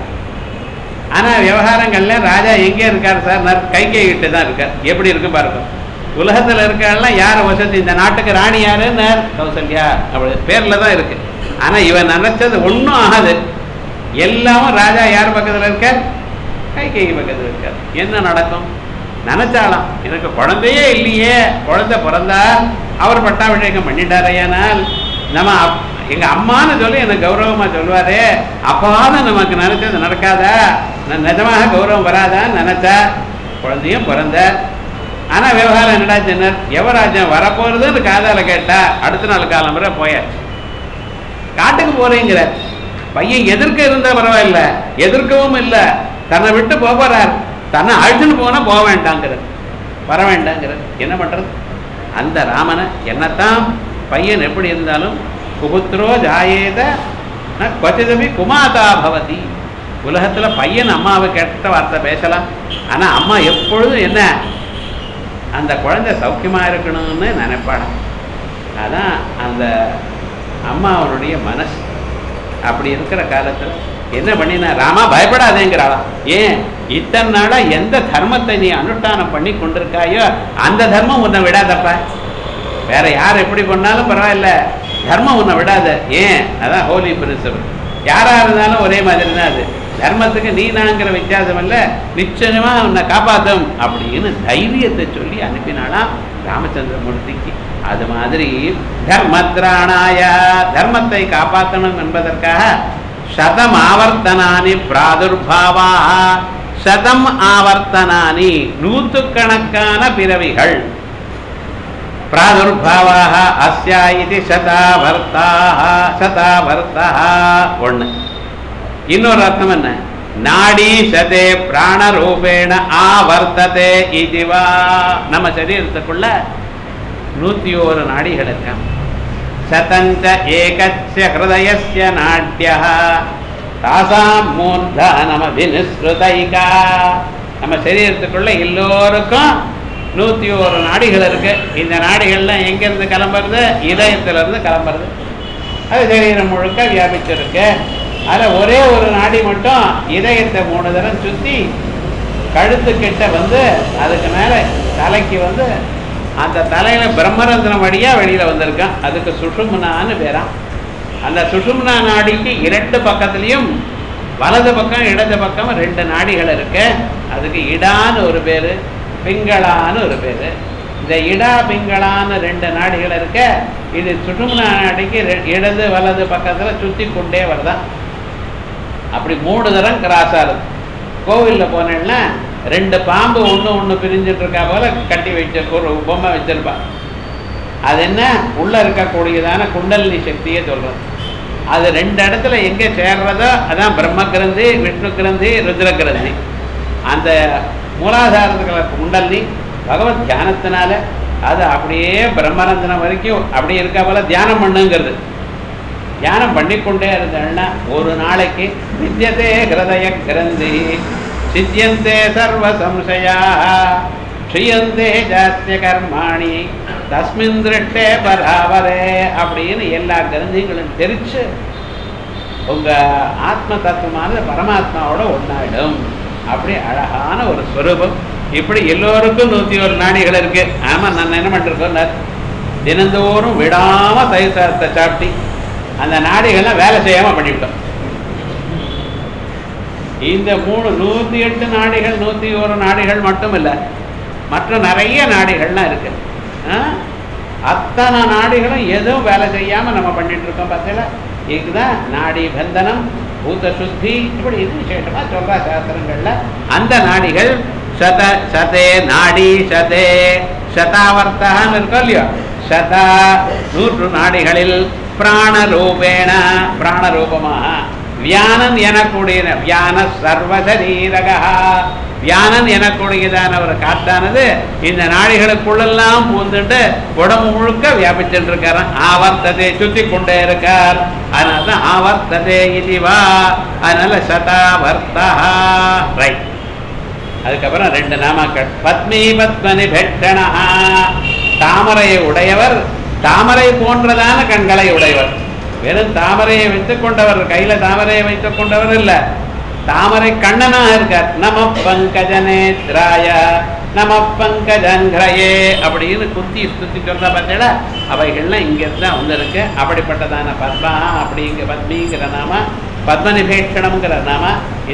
ஆனா விவகாரங்கள்ல ராஜா எங்கே இருக்கார் சார் நர் கைகை கிட்ட தான் இருக்கார் எப்படி இருக்கு பாருங்க உலகத்துல இருக்கலாம் யார் வசதி இந்த நாட்டுக்கு ராணி யாரு நர் கௌசல்யா அப்படி பேர்ல தான் இருக்கு ஆனா இவன் நினைச்சது ஒன்றும் ஆகாது எல்லாமும் ராஜா யார் பக்கத்துல இருக்கார் கைகை பக்கத்துல இருக்கார் என்ன நடக்கும் நினைச்சாலாம் எனக்கு குழந்தையே இல்லையே குழந்தை பிறந்தா அவர் பட்டாபிஷேகம் பண்ணிட்டாரையானால் நம்ம அப்- எங்க அம்மான்னு சொல்லி எனக்கு கௌரவமா சொல்லுவாரு அப்பாவது நமக்கு நினைச்சது நடக்காதா ந- நிஜமாக கௌரவம் வராதான்னு நினைச்சா குழந்தையும் பிறந்த ஆனா விவகாரம் என்னடா சொன்னார் யுவராஜன் வரப்போறதுன்னு காதால கேட்டா அடுத்த நாள் காலம்பரை போயாச்சு காட்டுக்கு போறேங்கிற பையன் எதிர்க்க இருந்தா பரவாயில்ல எதிர்க்கவும் இல்லை தன்னை விட்டு போக போறார் தன்னை அழுதுன்னு போனா போக வேண்டாங்கிறார் வர வேண்டாங்கிறார் என்ன பண்றது அந்த ராமனை என்னத்தான் பையன் எப்படி இருந்தாலும் குபுத்ரோ ஜாயேத ந கொச்சிதபி குமாதா பவதி உலகத்துல பையன் அம்மாவை கெட்ட வார்த்தை பேசலாம் ஆனா அம்மா எப்பொழுதும் என்ன அந்த குழந்தை சௌக்கியமா இருக்கணும்னு நினைப்பாளாம் அதான் அந்த அம்மாவனுடைய மனசு அப்படி இருக்கிற காலத்துல என்ன பண்ணினா ராமா பயப்படாதேங்கிறாளாம் ஏன் இத்தனை நாளா எந்த தர்மத்தை நீ அனுஷ்டானம் பண்ணி கொண்டிருக்காயோ அந்த தர்மம் உன்னை விடாதப்பா வேற யார் எப்படி பண்ணாலும் பரவாயில்ல தர்மம் உன்னை விடாத ஏன் அதான் ஹோலி பிரின்சிபல் யாரா இருந்தாலும் ஒரே மாதிரி தான் அது தர்மத்துக்கு நீ நாங்கிற வித்தியாசம் இல்ல நிச்சயமா உன்னை காப்பாத்தும் அப்படின்னு தைரியத்தை சொல்லி அனுப்பினாலாம் ராமச்சந்திரமூர்த்திக்கு அது மாதிரி தர்மத்ராணாய தர்மத்தை காப்பாற்றணும் என்பதற்காக சதம் ஆவர்த்தனானி பிராதுர்பாவா சதம் ஆவர்த்தனானி நூற்றுக்கணக்கான பிறவிகள் பிராதுர்பாவாக அஸ்யா இது சதாவர்த்தாக சதாவர்த்தா ஒண்ணு இன்னொரு அர்த்தம் என்ன நாடி சதே பிராணரூபேண ஆவர்த்ததே இதுவா நம்ம சரீரத்துக்குள்ள நூத்தி ஒரு நாடிகள் இருக்கான் சதஞ்ச ஏகஸ்ய ஹிருதயஸ்ய நாட்யா தாசாம் மூர்தானமபினிஸ்ருதைகா நம்ம சரீரத்துக்குள்ள எல்லோருக்கும் நூத்தி ஒரு நாடிகள் இருக்கு இந்த நாடிகள்லாம் எங்கிருந்து கிளம்புறது இதயத்துல இருந்து கிளம்புறது அது சரீரம் முழுக்க வியாபிச்சிருக்கு அதில் ஒரே ஒரு நாடி மட்டும் இதயத்தை மூணு தரம் சுற்றி கழுத்துக்கிட்ட வந்து அதுக்கு மேலே தலைக்கு வந்து அந்த தலையில பிரம்மரந்திரம் வழியா வெளியில வந்திருக்கான் அதுக்கு சுஷும்னான்னு பேரான் அந்த சுஷும்னா நாடிக்கு இரண்டு பக்கத்துலயும் வலது பக்கம் இடது பக்கம் ரெண்டு நாடிகள் இருக்கு அதுக்கு இடான்னு ஒரு பேரு பிங்களான்னு ஒரு பேரு இந்த இடா பிங்களான்னு ரெண்டு நாடிகள் இருக்க இது சுஷும்னா நாடிக்கு ரெ- இடது வலது பக்கத்துல சுத்தி கொண்டே வருதான் அப்படி மூணு தரம் கிராஸ் ஆகுது கோவில்ல போனேன்னா ரெண்டு பாம்பு ஒண்ணு ஒண்ணு பிரிஞ்சுட்டு இருக்கா போல கட்டி வச்ச ஒரு பொம்மை வச்சிருப்பா அது என்ன உள்ள இருக்கக்கூடியதான குண்டலினி சக்தியை சொல்றது அது ரெண்டு இடத்துல எங்க சேர்றதோ அதான் பிரம்ம கிரந்தி விஷ்ணு கிரந்தி ருத்ர கிரந்தி அந்த மூலாதாரத்துக்குள்ள குண்டலினி பகவத் தியானத்தினால அது அப்படியே பிரம்மரந்தனம் வரைக்கும் அப்படியே இருக்கா போல தியானம் பண்ணுங்கிறது தியானம் பண்ணிக்கொண்டே இருந்தேன்னா ஒரு நாளைக்கு வித்தியதே ஹிருதய கிரந்தி சித்தியந்தே சர்வ சம்சயா க்ஷியந்தே ஜாத்திய கர்மாணி தஸ்மின் திருஷ்டே பராவரே அப்படின்னு எல்லா கிரந்திகளும் தெரிச்சு உங்க ஆத்ம தத்துவமானது பரமாத்மாவோட ஒன்னாயிடும் அப்படி அழகான ஒரு ஸ்வரூபம் இப்படி எல்லோருக்கும் நூத்தி ஒரு நாடிகள் இருக்கு ஆமா நான் என்ன பண்ணிருக்கோம் தினந்தோறும் விடாம தயிர் சாதத்தை சாப்பிட்டு அந்த நாடிகள்லாம் வேலை செய்யாம பண்ணிவிட்டோம் இந்த மூணு நூத்தி எட்டு நாடிகள் நூத்தி ஒரு நாடிகள் மட்டும் இல்ல மற்ற நிறைய நாடிகள்லாம் இருக்கு ஆ? அத்தனை நாடிகளும் எதுவும் வேலை செய்யாம நம்ம பண்ணிட்டு இருக்கோம் பார்த்தீங்களா இதுதான் நாடி பந்தனம் பூத சுத்தி இப்படி இது விசேஷமா சொல்றா சாஸ்திரங்கள்ல அந்த நாடிகள் சத சதே நாடி சதே சதாவர்த்தான்னு இருக்கோம் இல்லையோ சதா நூற்று நாடிகளில் பிராணரூபேண பிராணரூபமாக வியானன் எனக்கூடியன வியான சர்வசரீரகா வியானன் எனக்கூடியதான ஒரு காத்தானது இந்த நாடிகளுக்குள்ளெல்லாம் பூந்துட்டு உடம்பு முழுக்க வியாபிச்சுட்டு இருக்காராம் ஆவர்த்ததை சுத்தி கொண்டே இருக்கார் அதனால தான் ஆவர்த்ததே இதுவா அதனால சதாவர்த்தா ரைட் அதுக்கப்புறம் ரெண்டு நாமாக்கள் பத்மி பத்மனி பெட்டணா தாமரையை உடையவர் தாமரை போன்றதான கண்களை உடையவர் வெறும் தாமரையை வைத்துக் கொண்டவர் கையில தாமரையை வைத்துக் கொண்டவர் இல்ல தாமரை கண்ணனா இருக்கார் நம பங்கஜனேத்ராய நம பங்கஜங்கிரயே அப்படின்னு குத்தி சுத்தி சொல்றா பார்த்தீங்களா அவைகள்லாம் இங்க தான் வந்திருக்கு அப்படிப்பட்டதான பத்மா அப்படிங்கிற பத்மிங்கிற நாம பத்மநிபேஷணம்ங்கிற நாம